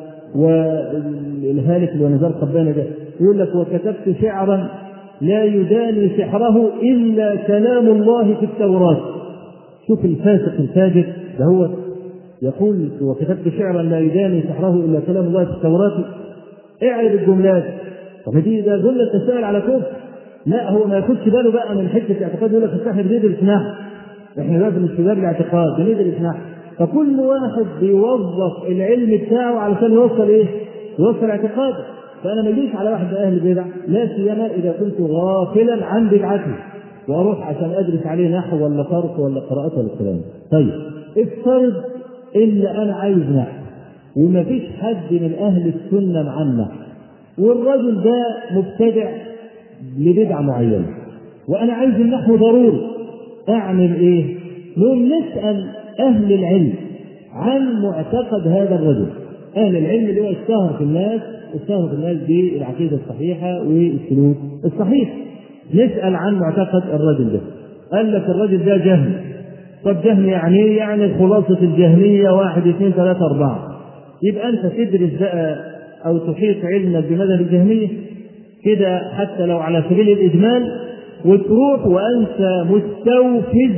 والهالك اللي هو نزار قبانه ده يقول لك وكتبت شعرا لا يداني سحره الا كلام الله في التوراه شوف الفاسق الفاجر ده هو يقول وكتبت شعرا لا يداني سحره الا كلام الله في التوراه اعرف الجملات طب دي ده جمله تسال على كفر لا هو ما ياخدش باله بقى من حته اعتقاد يقول لك احنا بندرس نحو احنا دلوقتي مش في باب الاعتقاد بندرس نحو فكل واحد بيوظف العلم بتاعه علشان يوصل ايه؟ يوصل اعتقاده فانا ما اجيش على واحد من اهل البدع لا سيما اذا كنت غافلا عن بدعته واروح عشان ادرس عليه نحو ولا صرف ولا قراءات ولا الكلام طيب افترض ان انا عايز نحو وما فيش حد من اهل السنه مع النحو والرجل ده مبتدع لبدعه معينه وانا عايز النحو ضروري اعمل ايه؟ نقوم نسال اهل العلم عن معتقد هذا الرجل اهل العلم اللي هو اشتهر في الناس اشتهر في الناس بالعقيده الصحيحه والسلوك الصحيح نسال عن معتقد الرجل ده قال لك الرجل ده جهم طب جهم يعني ايه؟ يعني خلاصه الجهميه واحد اثنين ثلاثه اربعه يبقى انت تدرس بقى او تحيط علمك بمذهب الجهميه كده حتى لو على سبيل الاجمال وتروح وانت مستوفز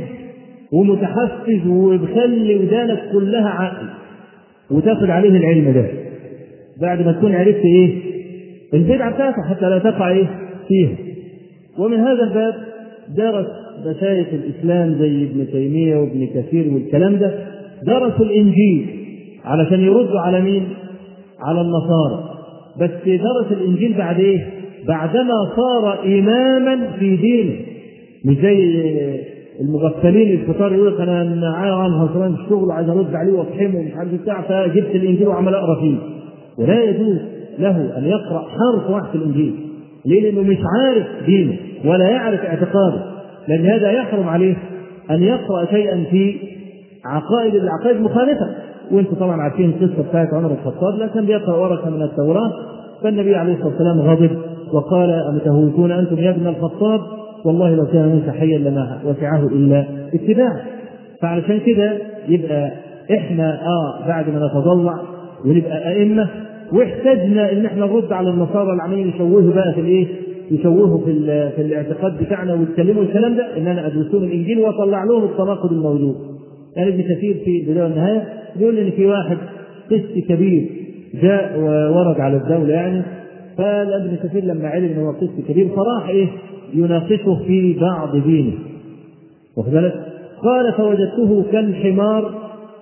ومتحفز وبخلي ودانك كلها عقل وتاخد عليه العلم ده بعد ما تكون عرفت ايه البدعه بتاعتك حتى لا تقع ايه فيها ومن هذا الباب درس مشايخ الاسلام زي ابن تيميه وابن كثير والكلام ده درسوا الانجيل علشان يردوا على مين؟ على النصارى بس درس الانجيل بعد ايه؟ بعدما صار اماما في دينه مش زي المغفلين الكتار يقول لك انا عن هصران الشغل وعايز ارد عليه واقحمه ومش عارف بتاع فجبت الانجيل وعمال اقرا فيه ولا يجوز له ان يقرا حرف واحد في الانجيل ليه؟ لانه مش عارف دينه ولا يعرف اعتقاده لان هذا يحرم عليه ان يقرا شيئا في عقائد العقائد مخالفه وانتم طبعا عارفين القصه بتاعت عمر الخطاب لا كان بيقرا ورقه من التوراه فالنبي عليه الصلاه والسلام غضب وقال أمتهوكون أنتم يا ابن الخطاب والله لو كان موسى حيا لما وسعه إلا اتباعه فعلشان كده يبقى احنا اه بعد ما نتضلع ونبقى ائمه واحتجنا ان احنا نرد على النصارى اللي عمالين يشوهوا بقى في الايه؟ يشوهوا في في الاعتقاد بتاعنا ويتكلموا الكلام ده ان انا ادرس لهم الانجيل واطلع لهم التناقض الموجود. يعني ابن كثير في البدايه والنهايه بيقول ان في واحد قس كبير جاء وورد على الدوله يعني فابن كثير لما علم ان هو قس كبير فراح ايه؟ يناقشه في بعض دينه. واخد بالك؟ قال فوجدته كالحمار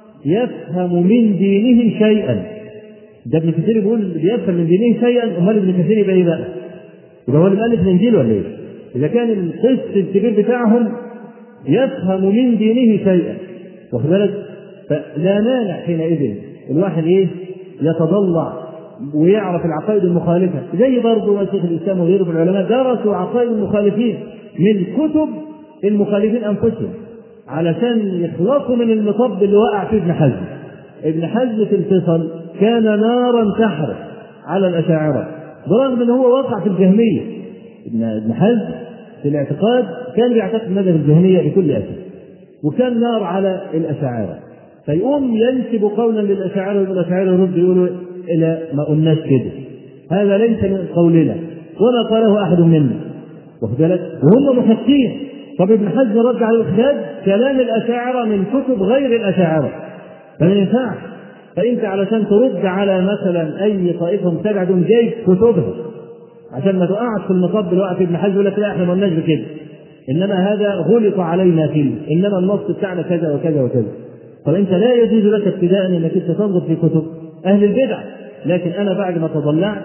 يفهم من دينه شيئا. ده ابن كثير بيقول بيفهم من دينه شيئا امال ابن كثير يبقى ايه بقى؟ يبقى هو اللي مؤلف الانجيل ولا ايه؟ اذا كان القس الكبير بتاعهم يفهم من دينه شيئا. واخد بالك؟ فلا مانع حينئذ الواحد ايه؟ يتضلع ويعرف العقائد المخالفة زي برضه شيخ الإسلام وغيره من العلماء درسوا عقائد المخالفين من كتب المخالفين أنفسهم علشان يخلصوا من المطب اللي وقع فيه ابن حزم ابن حزم في الفصل كان نارا تحرق على الأشاعرة برغم ان هو وقع في الجهمية ابن ابن حزم في الاعتقاد كان بيعتقد مذهب الجهمية بكل أسف وكان نار على الأشاعرة فيقوم ينسب قولا للأشاعرة والأشاعرة يرد يقولوا إلى ما قلناش كده هذا ليس من قولنا وما قاله أحد منا واخد بالك وهم محقين طب ابن حزم رد على الإخداد كلام الأشاعرة من كتب غير الأشاعرة فما ينفعش فأنت علشان ترد على مثلا أي طائفة مبتدعة تقوم جايب كتبها عشان ما تقعش في المطب اللي وقع في ابن حزم يقول لك لا احنا ما قلناش بكده انما هذا غلط علينا فيه انما النص بتاعنا كذا وكذا وكذا طب انت لا يجوز لك ابتداء انك انت تنظر في كتب اهل البدع لكن انا بعد ما تضلعت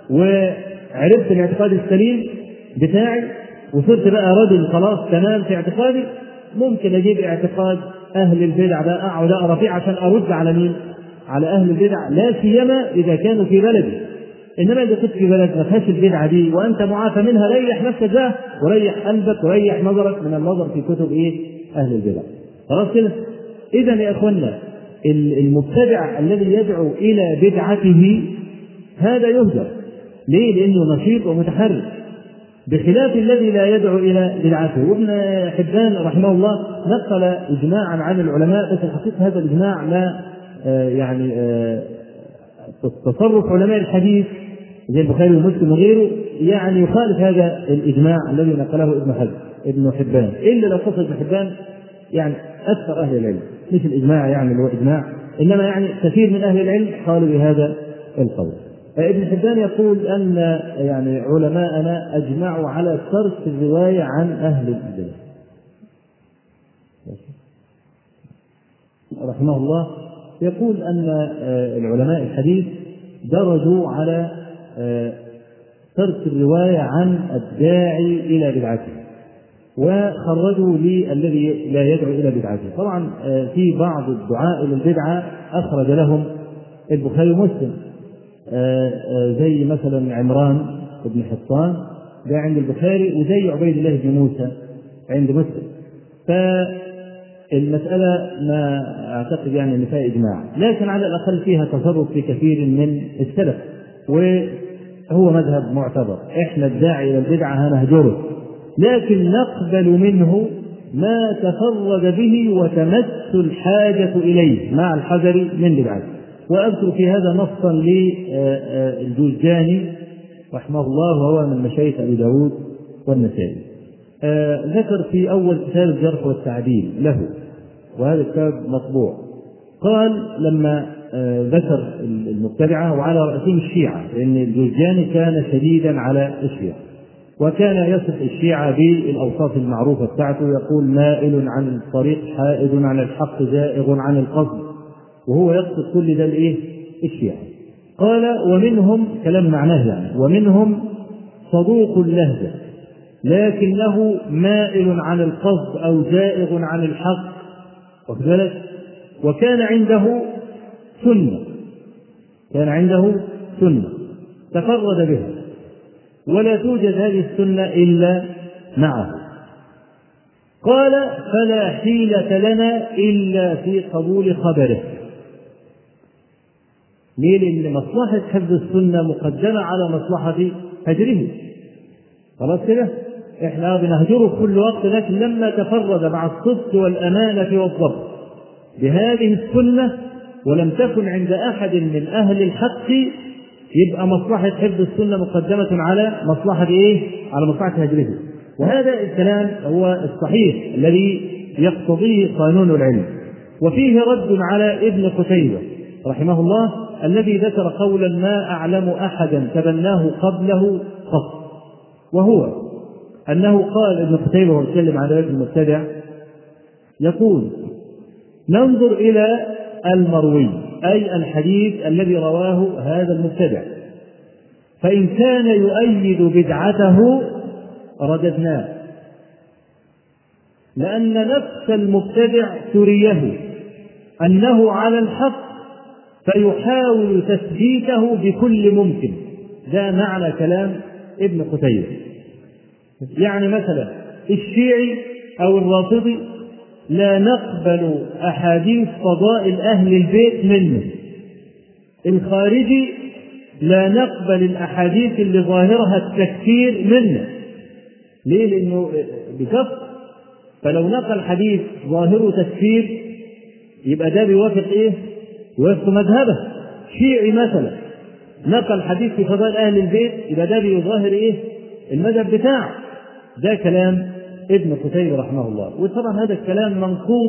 وعرفت الاعتقاد السليم بتاعي وصرت بقى رجل خلاص تمام في اعتقادي ممكن اجيب اعتقاد اهل البدع ده اقعد اقرا فيه عشان ارد على مين؟ على اهل البدع لا سيما اذا كانوا في بلدي انما اذا كنت في بلد ما فيهاش البدعه دي وانت معافى منها ريح نفسك بقى وريح قلبك وريح نظرك من النظر في كتب ايه؟ اهل البدع. خلاص كده؟ اذا يا اخوانا المبتدع الذي يدعو الى بدعته هذا يهجر. ليه؟ لانه نشيط ومتحرك. بخلاف الذي لا يدعو الى بدعته، وابن حبان رحمه الله نقل اجماعا عن العلماء بس الحقيقه هذا الاجماع ما آه يعني آه تصرف علماء الحديث زي البخاري ومسلم وغيره يعني يخالف هذا الاجماع الذي نقله ابن حزم ابن حبان الا لو قصد ابن حبان يعني اكثر اهل العلم مش الاجماع يعني اللي هو اجماع انما يعني كثير من اهل العلم قالوا بهذا القول ابن حبان يقول ان يعني علماءنا اجمعوا على ترك الروايه عن اهل البدع رحمه الله يقول ان العلماء الحديث درجوا على ترك الرواية عن الداعي إلى بدعته وخرجوا للذي لا يدعو إلى بدعته طبعا آه، في بعض الدعاء إلى البدعة أخرج لهم البخاري ومسلم آه، آه، زي مثلا عمران بن حطان ده عند البخاري وزي عبيد الله بن موسى عند مسلم فالمسألة ما أعتقد يعني أن فيها إجماع لكن على الأقل فيها تصرف في كثير من السلف وهو مذهب معتبر احنا الداعي إلى البدعة هنهجره لكن نقبل منه ما تفرد به وتمس الحاجة إليه مع الحذر من بدعته وأذكر في هذا نصا للجوزجاني رحمه الله وهو من مشايخ أبي داود والنسائي آه، ذكر في أول كتاب الجرح والتعديل له وهذا الكتاب مطبوع قال لما آه، ذكر المبتدعة وعلى رأسهم الشيعة لأن الجوزجاني كان شديدا على الشيعة وكان يصف الشيعة بالأوصاف المعروفة بتاعته يقول مائل عن الطريق حائد عن الحق زائغ عن القصد وهو يقصد كل ده الايه؟ الشيعة. قال ومنهم كلام معناه يعني ومنهم صدوق اللهجة لكنه مائل عن القصد أو زائغ عن الحق واخد بالك؟ وكان عنده سنة كان عنده سنة تفرد بها ولا توجد هذه السنة إلا معه قال فلا حيلة لنا إلا في قبول خبره ليه؟ لأن مصلحة حفظ السنة مقدمة على مصلحة هجره. خلاص كده؟ احنا بنهجره في كل وقت لكن لما تفرد مع الصدق والأمانة والضبط بهذه السنة ولم تكن عند أحد من أهل الحق يبقى مصلحة حفظ السنة مقدمة على مصلحة إيه؟ على مصلحة هجره. وهذا الكلام هو الصحيح الذي يقتضيه قانون العلم. وفيه رد على ابن قتيبة رحمه الله الذي ذكر قولا ما أعلم أحدا تبناه قبله قط وهو أنه قال ابن قتيبة وهو يتكلم عن ذلك المبتدع يقول ننظر إلى المروي أي الحديث الذي رواه هذا المبتدع فإن كان يؤيد بدعته رددناه لأن نفس المبتدع تريه أنه على الحق فيحاول تثبيته بكل ممكن ده معنى كلام ابن قتيبة يعني مثلا الشيعي أو الرافضي لا نقبل أحاديث فضائل أهل البيت منه الخارجي لا نقبل الأحاديث اللي ظاهرها التكفير منه ليه؟ لأنه بكفر فلو نقل حديث ظاهره تكفير يبقى ده بيوافق إيه؟ يوافق مذهبه شيعي مثلا نقل حديث في فضائل أهل البيت يبقى ده بيظاهر إيه؟ المذهب بتاعه ده كلام ابن قتيبة رحمه الله وطبعا هذا الكلام منقوض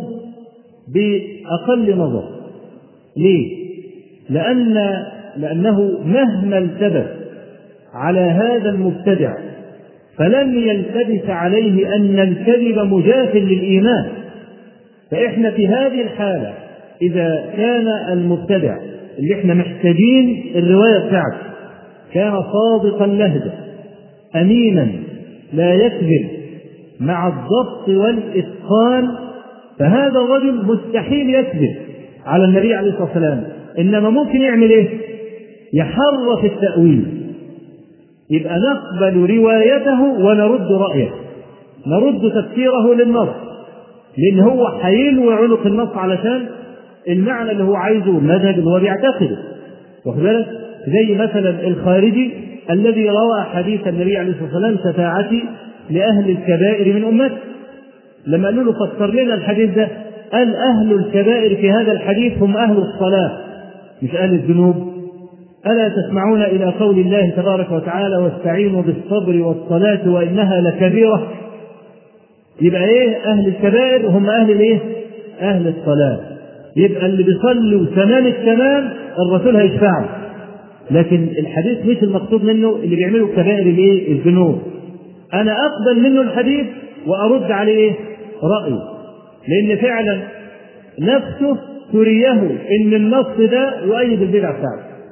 بأقل نظر ليه؟ لأن لأنه مهما التبس على هذا المبتدع فلم يلتبس عليه أن الكذب مجاف للإيمان فإحنا في هذه الحالة إذا كان المبتدع اللي احنا محتاجين الرواية بتاعته كان صادق اللهجة أمينا لا يكذب مع الضبط والإتقان فهذا الرجل مستحيل يكذب على النبي عليه الصلاة والسلام إنما ممكن يعمل إيه؟ يحرف التأويل يبقى نقبل روايته ونرد رأيه نرد تفسيره للنص لأن هو هيلوي عنق النص علشان المعنى اللي هو عايزه المذهب اللي هو بيعتقده واخد بالك؟ زي مثلا الخارجي الذي روى حديث النبي عليه الصلاه والسلام شفاعتي لاهل الكبائر من امته لما قالوا له فسر لنا الحديث ده قال اهل الكبائر في هذا الحديث هم اهل الصلاه مش اهل الذنوب الا تسمعون الى قول الله تبارك وتعالى واستعينوا بالصبر والصلاه وانها لكبيره يبقى ايه اهل الكبائر هم اهل الايه اهل الصلاه يبقى اللي بيصلوا تمام التمام الرسول هيشفعه لكن الحديث مش المقصود منه اللي بيعملوا كبائر الايه الذنوب انا اقبل منه الحديث وارد عليه ايه رايه لان فعلا نفسه تريه ان النص ده يؤيد البدعه بتاعته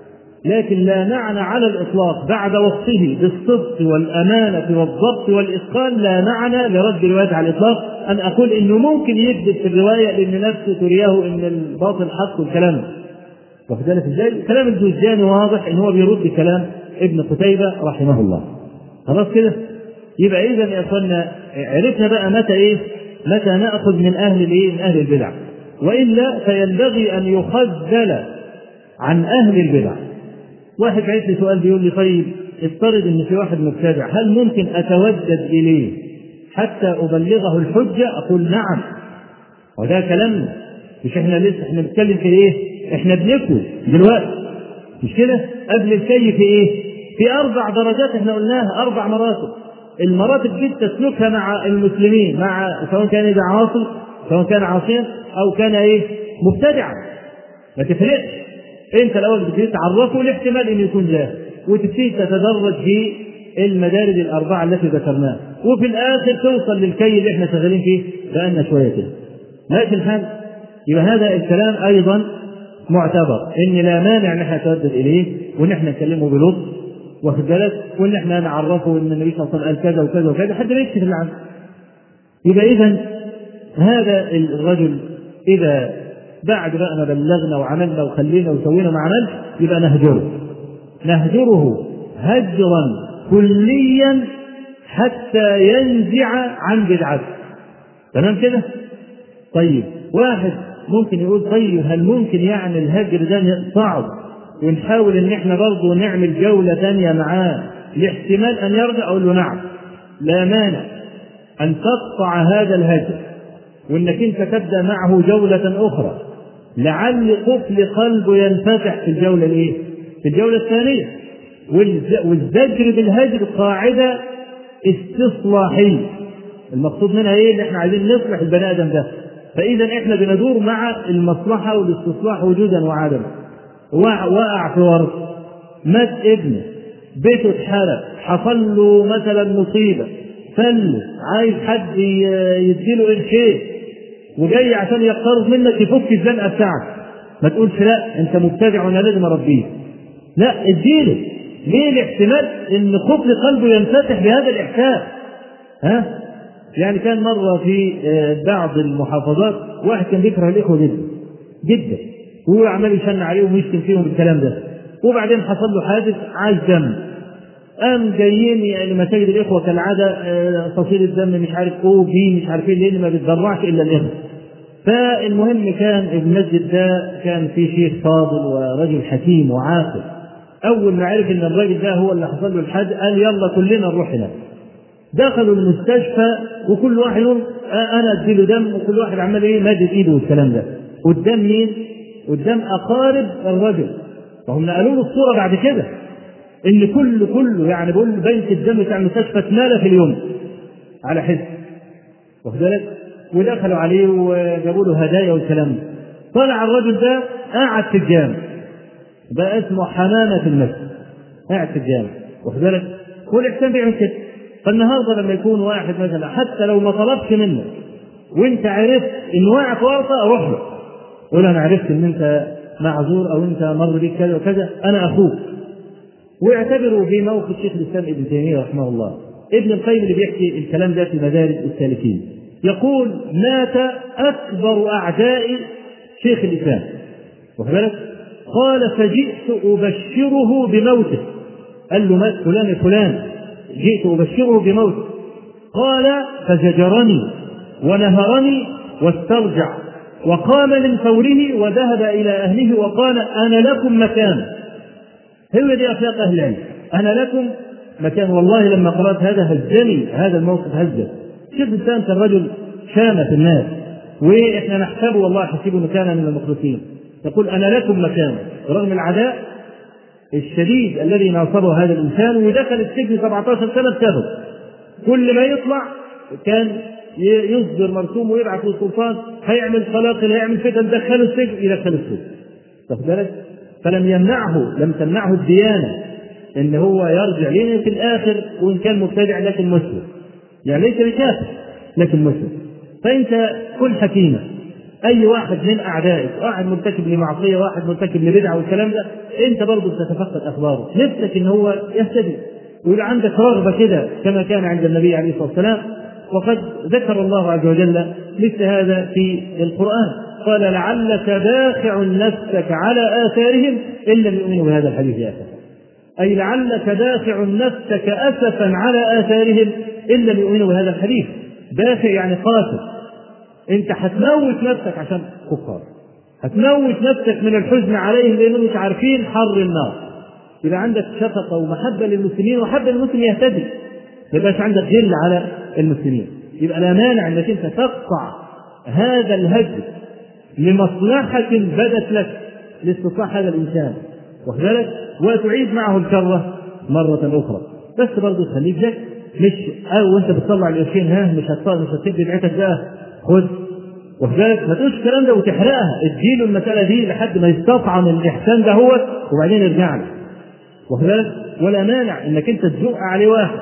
لكن لا معنى على الإطلاق بعد وصفه بالصدق والأمانة والضبط والإتقان لا معنى لرد الرواية على الإطلاق أن أقول إنه ممكن يكذب في الرواية لأن نفسه ترياه إن الباطل حق والكلام ده. واخد بالك ازاي؟ كلام الجوزجاني واضح ان هو بيرد كلام ابن قتيبة رحمه الله. خلاص كده؟ يبقى إذا يا اخوانا عرفنا بقى متى إيه؟ متى نأخذ من أهل الإيه؟ من أهل البدع. وإلا فينبغي أن يخذل عن أهل البدع. واحد بعت لي سؤال بيقول لي طيب افترض ان في واحد مبتدع هل ممكن اتودد اليه حتى ابلغه الحجه؟ اقول نعم. وده كلامنا مش احنا لسه احنا بنتكلم في ايه؟ احنا بنكوي دلوقتي مش كده؟ قبل الكي في ايه؟ في اربع درجات احنا قلناها اربع مراتب. المراتب دي تسلكها مع المسلمين مع سواء كان اذا عاصي سواء كان عاصيا او كان ايه؟ مبتدعا. ما تفرقش. انت الاول بتبتدي تعرفه الاحتمال انه يكون جاهل وتبتدي تتدرج في المدارج الاربعه التي ذكرناها وفي الاخر توصل للكي اللي احنا شغالين فيه بقالنا شويه كده. ماشي الحال؟ يبقى هذا الكلام ايضا معتبر ان لا مانع ان احنا نتردد اليه وان احنا نكلمه بلطف واخد بالك وان احنا نعرفه ان النبي صلى الله عليه وسلم قال كذا وكذا وكذا حتى ما يكشف اللي عنه. يبقى اذا هذا الرجل اذا بعد بقى ما بلغنا وعملنا وخلينا وسوينا ما عملش يبقى نهجره. نهجره هجرا كليا حتى ينزع عن بدعته. تمام كده؟ طيب واحد ممكن يقول طيب هل ممكن يعني الهجر ده نقطعه ونحاول ان احنا برضه نعمل جولة ثانية معاه لاحتمال ان يرجع اقول له نعم لا مانع ان تقطع هذا الهجر وانك انت تبدا معه جولة اخرى لعل قفل قلبه ينفتح في الجولة الايه؟ في الجولة الثانية والزجر بالهجر قاعدة استصلاحية المقصود منها ايه؟ ان احنا عايزين نصلح البني ادم ده فاذا احنا بندور مع المصلحه والاستصلاح وجودا وعدما وقع في ورط مات ابنه بيته اتحرق حصل له مثلا مصيبه فل عايز حد يديله قرشين وجاي عشان يقترض منك يفك الزنقه بتاعتك ما تقولش لا انت مبتدع وانا لازم اربيه لا اديله ليه الاحتمال ان قفل قلبه ينفتح بهذا الاحساس ها يعني كان مرة في بعض المحافظات واحد كان بيكره الإخوة جدا جدا وهو عمال يشن عليهم ويشتم فيهم بالكلام ده وبعدين حصل له حادث عايز دم قام جايين يعني مساجد الإخوة كالعادة فصيل الدم مش عارف أو بي مش عارفين لأن ما بيتبرعش إلا الإخوة فالمهم كان المسجد ده كان فيه شيخ فاضل ورجل حكيم وعاقل أول ما عرف إن الراجل ده هو اللي حصل له الحادث قال يلا كلنا نروح هناك دخلوا المستشفى وكل واحد يقول انا اديله دم وكل واحد عمال ايه مادد ايده والكلام ده قدام مين؟ قدام اقارب الرجل فهم نقلوا له الصوره بعد كده ان كل كله يعني بيقول بنك الدم بتاع المستشفى اتملى في اليوم على حس واخد بالك؟ ودخلوا عليه وجابوا له هدايا والكلام ده طلع الرجل ده قاعد في الجامع بقى اسمه حمامه في المسجد قاعد في الجامع واخد بالك؟ والاحسان بيعمل كده فالنهارده لما يكون واحد مثلا حتى لو ما طلبش منك وانت عرفت ان واقع في ورطه اروح له قول انا عرفت ان انت معذور او انت مر بيك كذا وكذا انا اخوك واعتبروا في موقف شيخ الاسلام ابن تيميه رحمه الله ابن القيم اللي بيحكي الكلام ده في مدارج السالكين يقول مات اكبر اعداء شيخ الاسلام واخد بالك؟ قال فجئت ابشره بموته قال له مات فلان فلان جئت أبشره بموت قال فزجرني ونهرني واسترجع وقام من فوره وذهب إلى أهله وقال أنا لكم مكان هي دي أخلاق أهل العلم أنا لكم مكان والله لما قرأت هذا هزني هذا الموقف هزه شوف الإنسان كان رجل شامة في الناس وإحنا نحسبه والله حسيبه أنه كان من المخلصين يقول أنا لكم مكان رغم العداء الشديد الذي ناصره هذا الانسان ودخل السجن 17 سنه بسبب كل ما يطلع كان يصدر مرسوم ويبعث للسلطان هيعمل قلاقل هيعمل فتن دخله السجن يدخله السجن واخد بالك؟ فلم يمنعه لم تمنعه الديانه ان هو يرجع لنا في الاخر وان كان مبتدع لكن مسلم يعني ليس بكافر لكن مسلم فانت كن حكيما اي واحد من اعدائك واحد مرتكب لمعصيه واحد مرتكب لبدعه والكلام ده انت برضه بتتفقد اخباره نفسك ان هو يهتدي ويبقى عندك رغبه كده كما كان عند النبي عليه الصلاه والسلام وقد ذكر الله عز وجل مثل هذا في القران قال لعلك باخع نفسك على اثارهم ان لم يؤمنوا بهذا الحديث اسفا اي لعلك دافع نفسك اسفا على اثارهم ان لم يؤمنوا بهذا الحديث دافع يعني قاتل انت هتموت نفسك عشان كفار هتموت نفسك من الحزن عليهم لانهم مش عارفين حر النار يبقى عندك شفقه ومحبه للمسلمين وحب المسلم يهتدي ما يبقاش عندك غل على المسلمين يبقى لا مانع انك انت تقطع هذا الهجر لمصلحه بدت لك لاصلاح هذا الانسان واخد بالك وتعيد معه الكره مره اخرى بس برضه خليك ذكي مش او وانت بتطلع القرشين ها مش هتطلع مش هتسيب بدعتك بقى خد واخد بالك ما تقولش الكلام ده وتحرقها اديله المساله دي لحد ما يستطعم الاحسان ده هو وبعدين يرجع لك واخد بالك ولا مانع انك انت تزق عليه واحد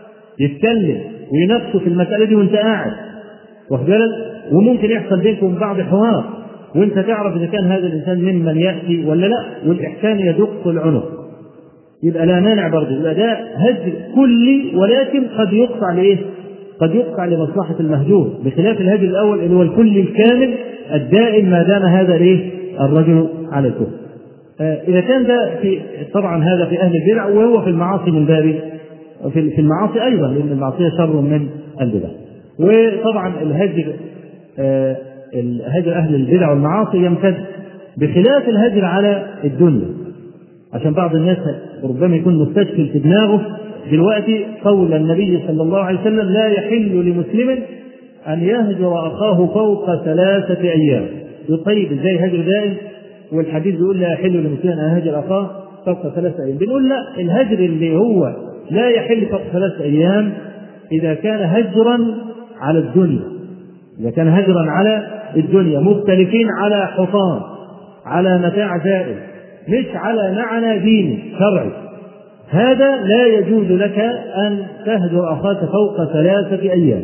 يتكلم ويناقشه في المساله دي وانت قاعد واخد بالك وممكن يحصل بينكم بعض حوار وانت تعرف اذا كان هذا الانسان ممن ياتي ولا لا والاحسان يدق العنق يبقى لا مانع برضه يبقى ده هجر كلي ولكن قد يقطع لايه؟ قد يقطع لمصلحه المهجور بخلاف الهجر الاول اللي هو الكلي الكامل الدائم ما دام هذا الايه؟ الرجل على الكفر. آه اذا كان ده في طبعا هذا في اهل البدع وهو في المعاصي من باب في في المعاصي ايضا لان المعصيه شر من البدع. وطبعا الهجر آه هجر اهل البدع والمعاصي يمتد بخلاف الهجر على الدنيا عشان بعض الناس ربما يكون مستشكل في دماغه دلوقتي قول النبي صلى الله عليه وسلم لا يحل لمسلم ان يهجر اخاه فوق ثلاثه ايام طيب ازاي هجر دائم والحديث بيقول لا يحل لمسلم ان يهجر اخاه فوق ثلاثه ايام بنقول لا الهجر اللي هو لا يحل فوق ثلاثه ايام اذا كان هجرا على الدنيا اذا كان هجرا على الدنيا مختلفين على حصان على متاع زائل مش على معنى ديني شرعي هذا لا يجوز لك أن تهجر أخاك فوق ثلاثة أيام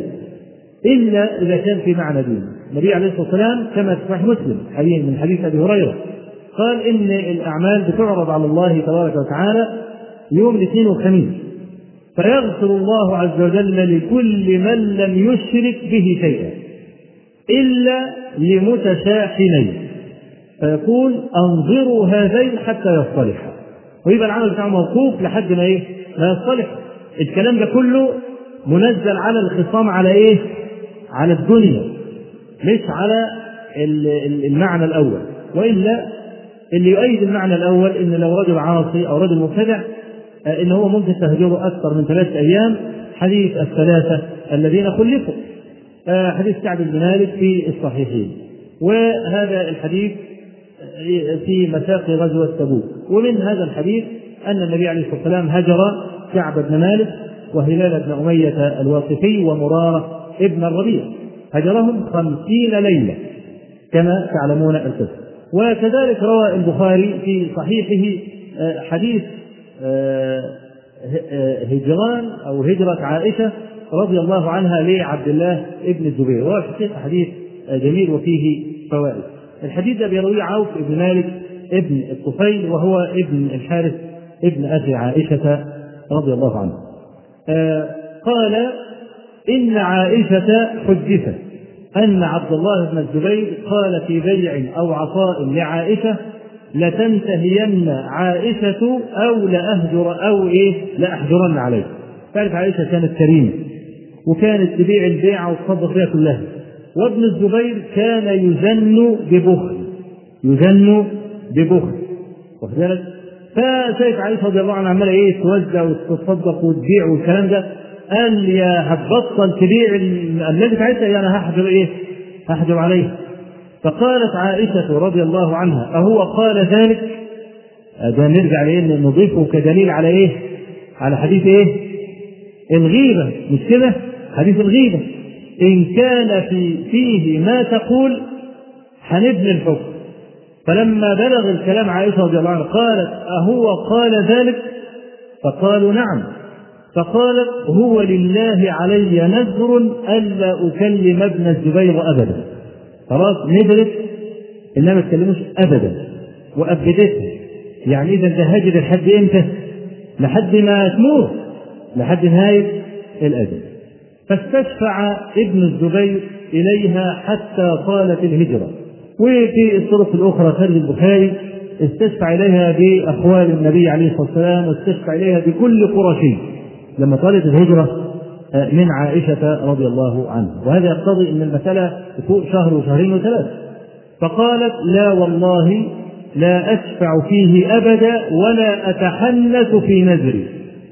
إلا إذا كان في معنى ديني النبي عليه الصلاة والسلام كما في صحيح مسلم حديث من حديث أبي هريرة قال إن الأعمال بتعرض على الله تبارك وتعالى يوم الاثنين والخميس فيغفر الله عز وجل لكل من لم يشرك به شيئا إلا لمتشاحنين فيقول انظروا هذين حتى يصطلحا ويبقى العمل بتاعه موقوف لحد ما ايه؟ ما يصطلح الكلام ده كله منزل على الخصام على ايه؟ على الدنيا مش على المعنى الاول والا اللي يؤيد المعنى الاول ان لو رجل عاصي او رجل مبتدع ان هو ممكن تهجره اكثر من ثلاث ايام حديث الثلاثه الذين خلفوا حديث كعب بن مالك في الصحيحين وهذا الحديث في مساقي غزوة تبوك ومن هذا الحديث أن النبي عليه الصلاة والسلام هجر كعب بن مالك وهلال بن أمية الواقفي ومرارة ابن الربيع هجرهم خمسين ليلة كما تعلمون القصة وكذلك روى البخاري في صحيحه حديث هجران أو هجرة عائشة رضي الله عنها لعبد الله ابن الزبير وهو حديث جميل وفيه فوائد الحديث ده بيرويه عوف بن مالك ابن الطفيل وهو ابن الحارث ابن أخي عائشة رضي الله عنه آه قال إن عائشة حدثت أن عبد الله بن الزبير قال في بيع أو عطاء لعائشة لتنتهين عائشة أو لأهجر أو إيه لأحجرن عليه تعرف عائشة كانت كريمة وكانت تبيع البيعة وتصدق فيها كلها وابن الزبير كان يزن ببخل يزن ببخل واخد بالك فشايف عائشه رضي الله عنها عماله ايه توزع وتتصدق وتبيع والكلام ده قال يا هتبطل تبيع الذي عائشه انا هحجر ايه؟ هحجر عليه فقالت عائشه رضي الله عنها اهو قال ذلك ده نرجع لايه نضيفه كدليل على ايه؟ على حديث ايه؟ الغيبه مش كده؟ حديث الغيبه إن كان في فيه ما تقول هنبني الحكم فلما بلغ الكلام عائشة رضي الله عنها قالت أهو قال ذلك فقالوا نعم فقالت هو لله علي نذر ألا أكلم ابن الزبير أبدا خلاص ندرت انها ما تكلموش ابدا وابدتها يعني اذا ده هاجر لحد امتى؟ لحد ما تموت لحد نهايه الاجل فاستشفع ابن الزبير اليها حتى طالت الهجره وفي الطرق الاخرى خارج البخاري استشفع اليها باخوال النبي عليه الصلاه والسلام واستشفع اليها بكل قرشي لما طالت الهجره من عائشه رضي الله عنها وهذا يقتضي ان المساله فوق شهر وشهرين وثلاثه فقالت لا والله لا اشفع فيه ابدا ولا اتحنث في نذري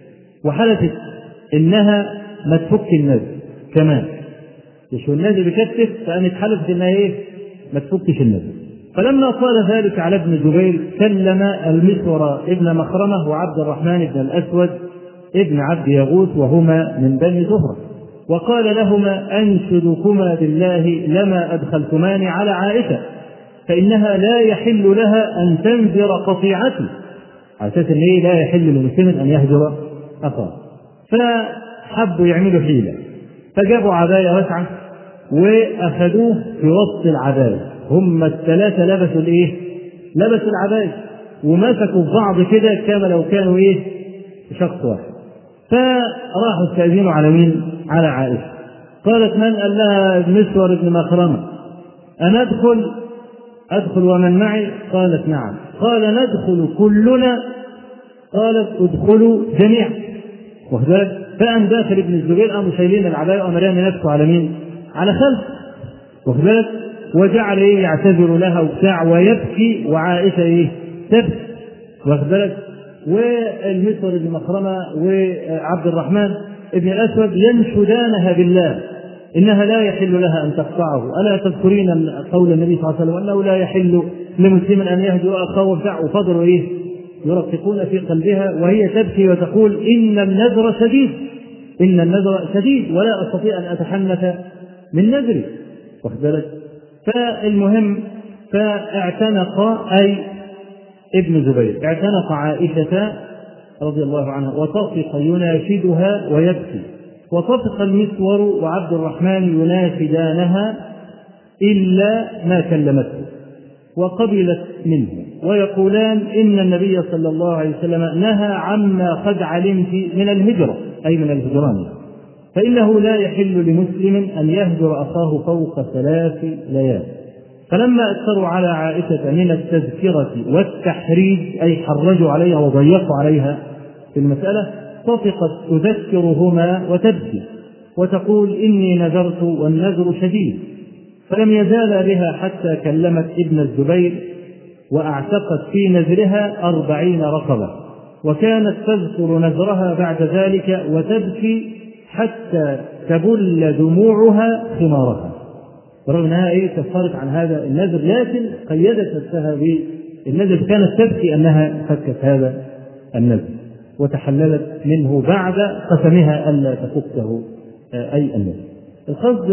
وحلفت انها ما تفك النذر كمان مش النذر بكتف فقامت حلفت انها ايه ما تفكش النذر فلما قال ذلك على ابن الزبير كلم المسور ابن مخرمه وعبد الرحمن بن الاسود ابن عبد يغوث وهما من بني زهره وقال لهما انشدكما بالله لما ادخلتمان على عائشه فانها لا يحل لها ان تنذر قطيعتي على اساس ان ايه لا يحل لمسلم ان يهجر اخاه فحبوا يعملوا حيله فجابوا عبايه واسعه واخذوه في وسط العبايه هم الثلاثه لبسوا الايه؟ لبسوا العبايه ومسكوا في بعض كده كما لو كانوا ايه؟ شخص واحد فراحوا استاذنوا على مين؟ على عائشه قالت من؟ قال لها مسور بن مخرمه أنا أدخل أدخل ومن معي؟ قالت نعم قال ندخل كلنا قالت ادخلوا جميعا واخد بالك؟ فقام داخل ابن الزبير قاموا شايلين العباية وقام رامي نفسه على مين؟ على خلف واخد بالك؟ وجعل ايه يعتذر لها وبتاع ويبكي وعائشة ايه؟ تبكي واخد بالك؟ والمسور بن مخرمة وعبد الرحمن ابن الأسود ينشدانها بالله إنها لا يحل لها أن تقطعه ألا تذكرين قول النبي صلى الله عليه وسلم أنه لا يحل لمسلم أن يهجر أخاه وبتاع وفضلوا إيه يرققون في قلبها وهي تبكي وتقول إن النذر شديد إن النذر شديد ولا أستطيع أن أتحنث من نذري واخد بالك فالمهم فاعتنق أي ابن زبير اعتنق عائشة رضي الله عنها وطفق يناشدها ويبكي وطفق المسور وعبد الرحمن يناشدانها إلا ما كلمته وقبلت منه ويقولان إن النبي صلى الله عليه وسلم نهى عما قد علمت من الهجرة أي من الهجران فإنه لا يحل لمسلم أن يهجر أخاه فوق ثلاث ليال فلما أكثروا على عائشة من التذكرة والتحريج أي حرجوا عليها وضيقوا عليها في المسألة طفقت تذكرهما وتبكي وتقول إني نذرت والنذر شديد فلم يزال بها حتى كلمت ابن الزبير وأعتقت في نذرها أربعين رقبة وكانت تذكر نذرها بعد ذلك وتبكي حتى تبل دموعها خمارها رغم انها ايه كفرت عن هذا النذر لكن قيدت نفسها بالنذر كانت تبكي انها فكت هذا النذر وتحللت منه بعد قسمها الا تفكه اي النذر. القصد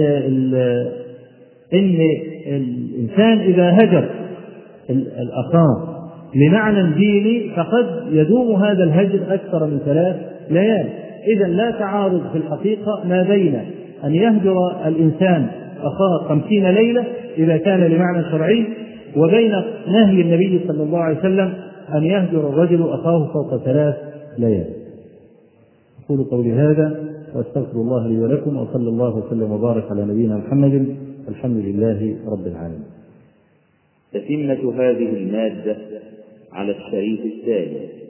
ان الانسان اذا هجر الاخاه لمعنى ديني فقد يدوم هذا الهجر اكثر من ثلاث ليال اذا لا تعارض في الحقيقه ما بين ان يهجر الانسان أخاه خمسين ليلة إذا كان لمعنى شرعي وبين نهي النبي صلى الله عليه وسلم أن يهجر الرجل أخاه فوق ثلاث ليال أقول قولي هذا وأستغفر الله لي ولكم وصلى الله وسلم وبارك على نبينا محمد الحمد لله رب العالمين تتمة هذه المادة على الشريط الثاني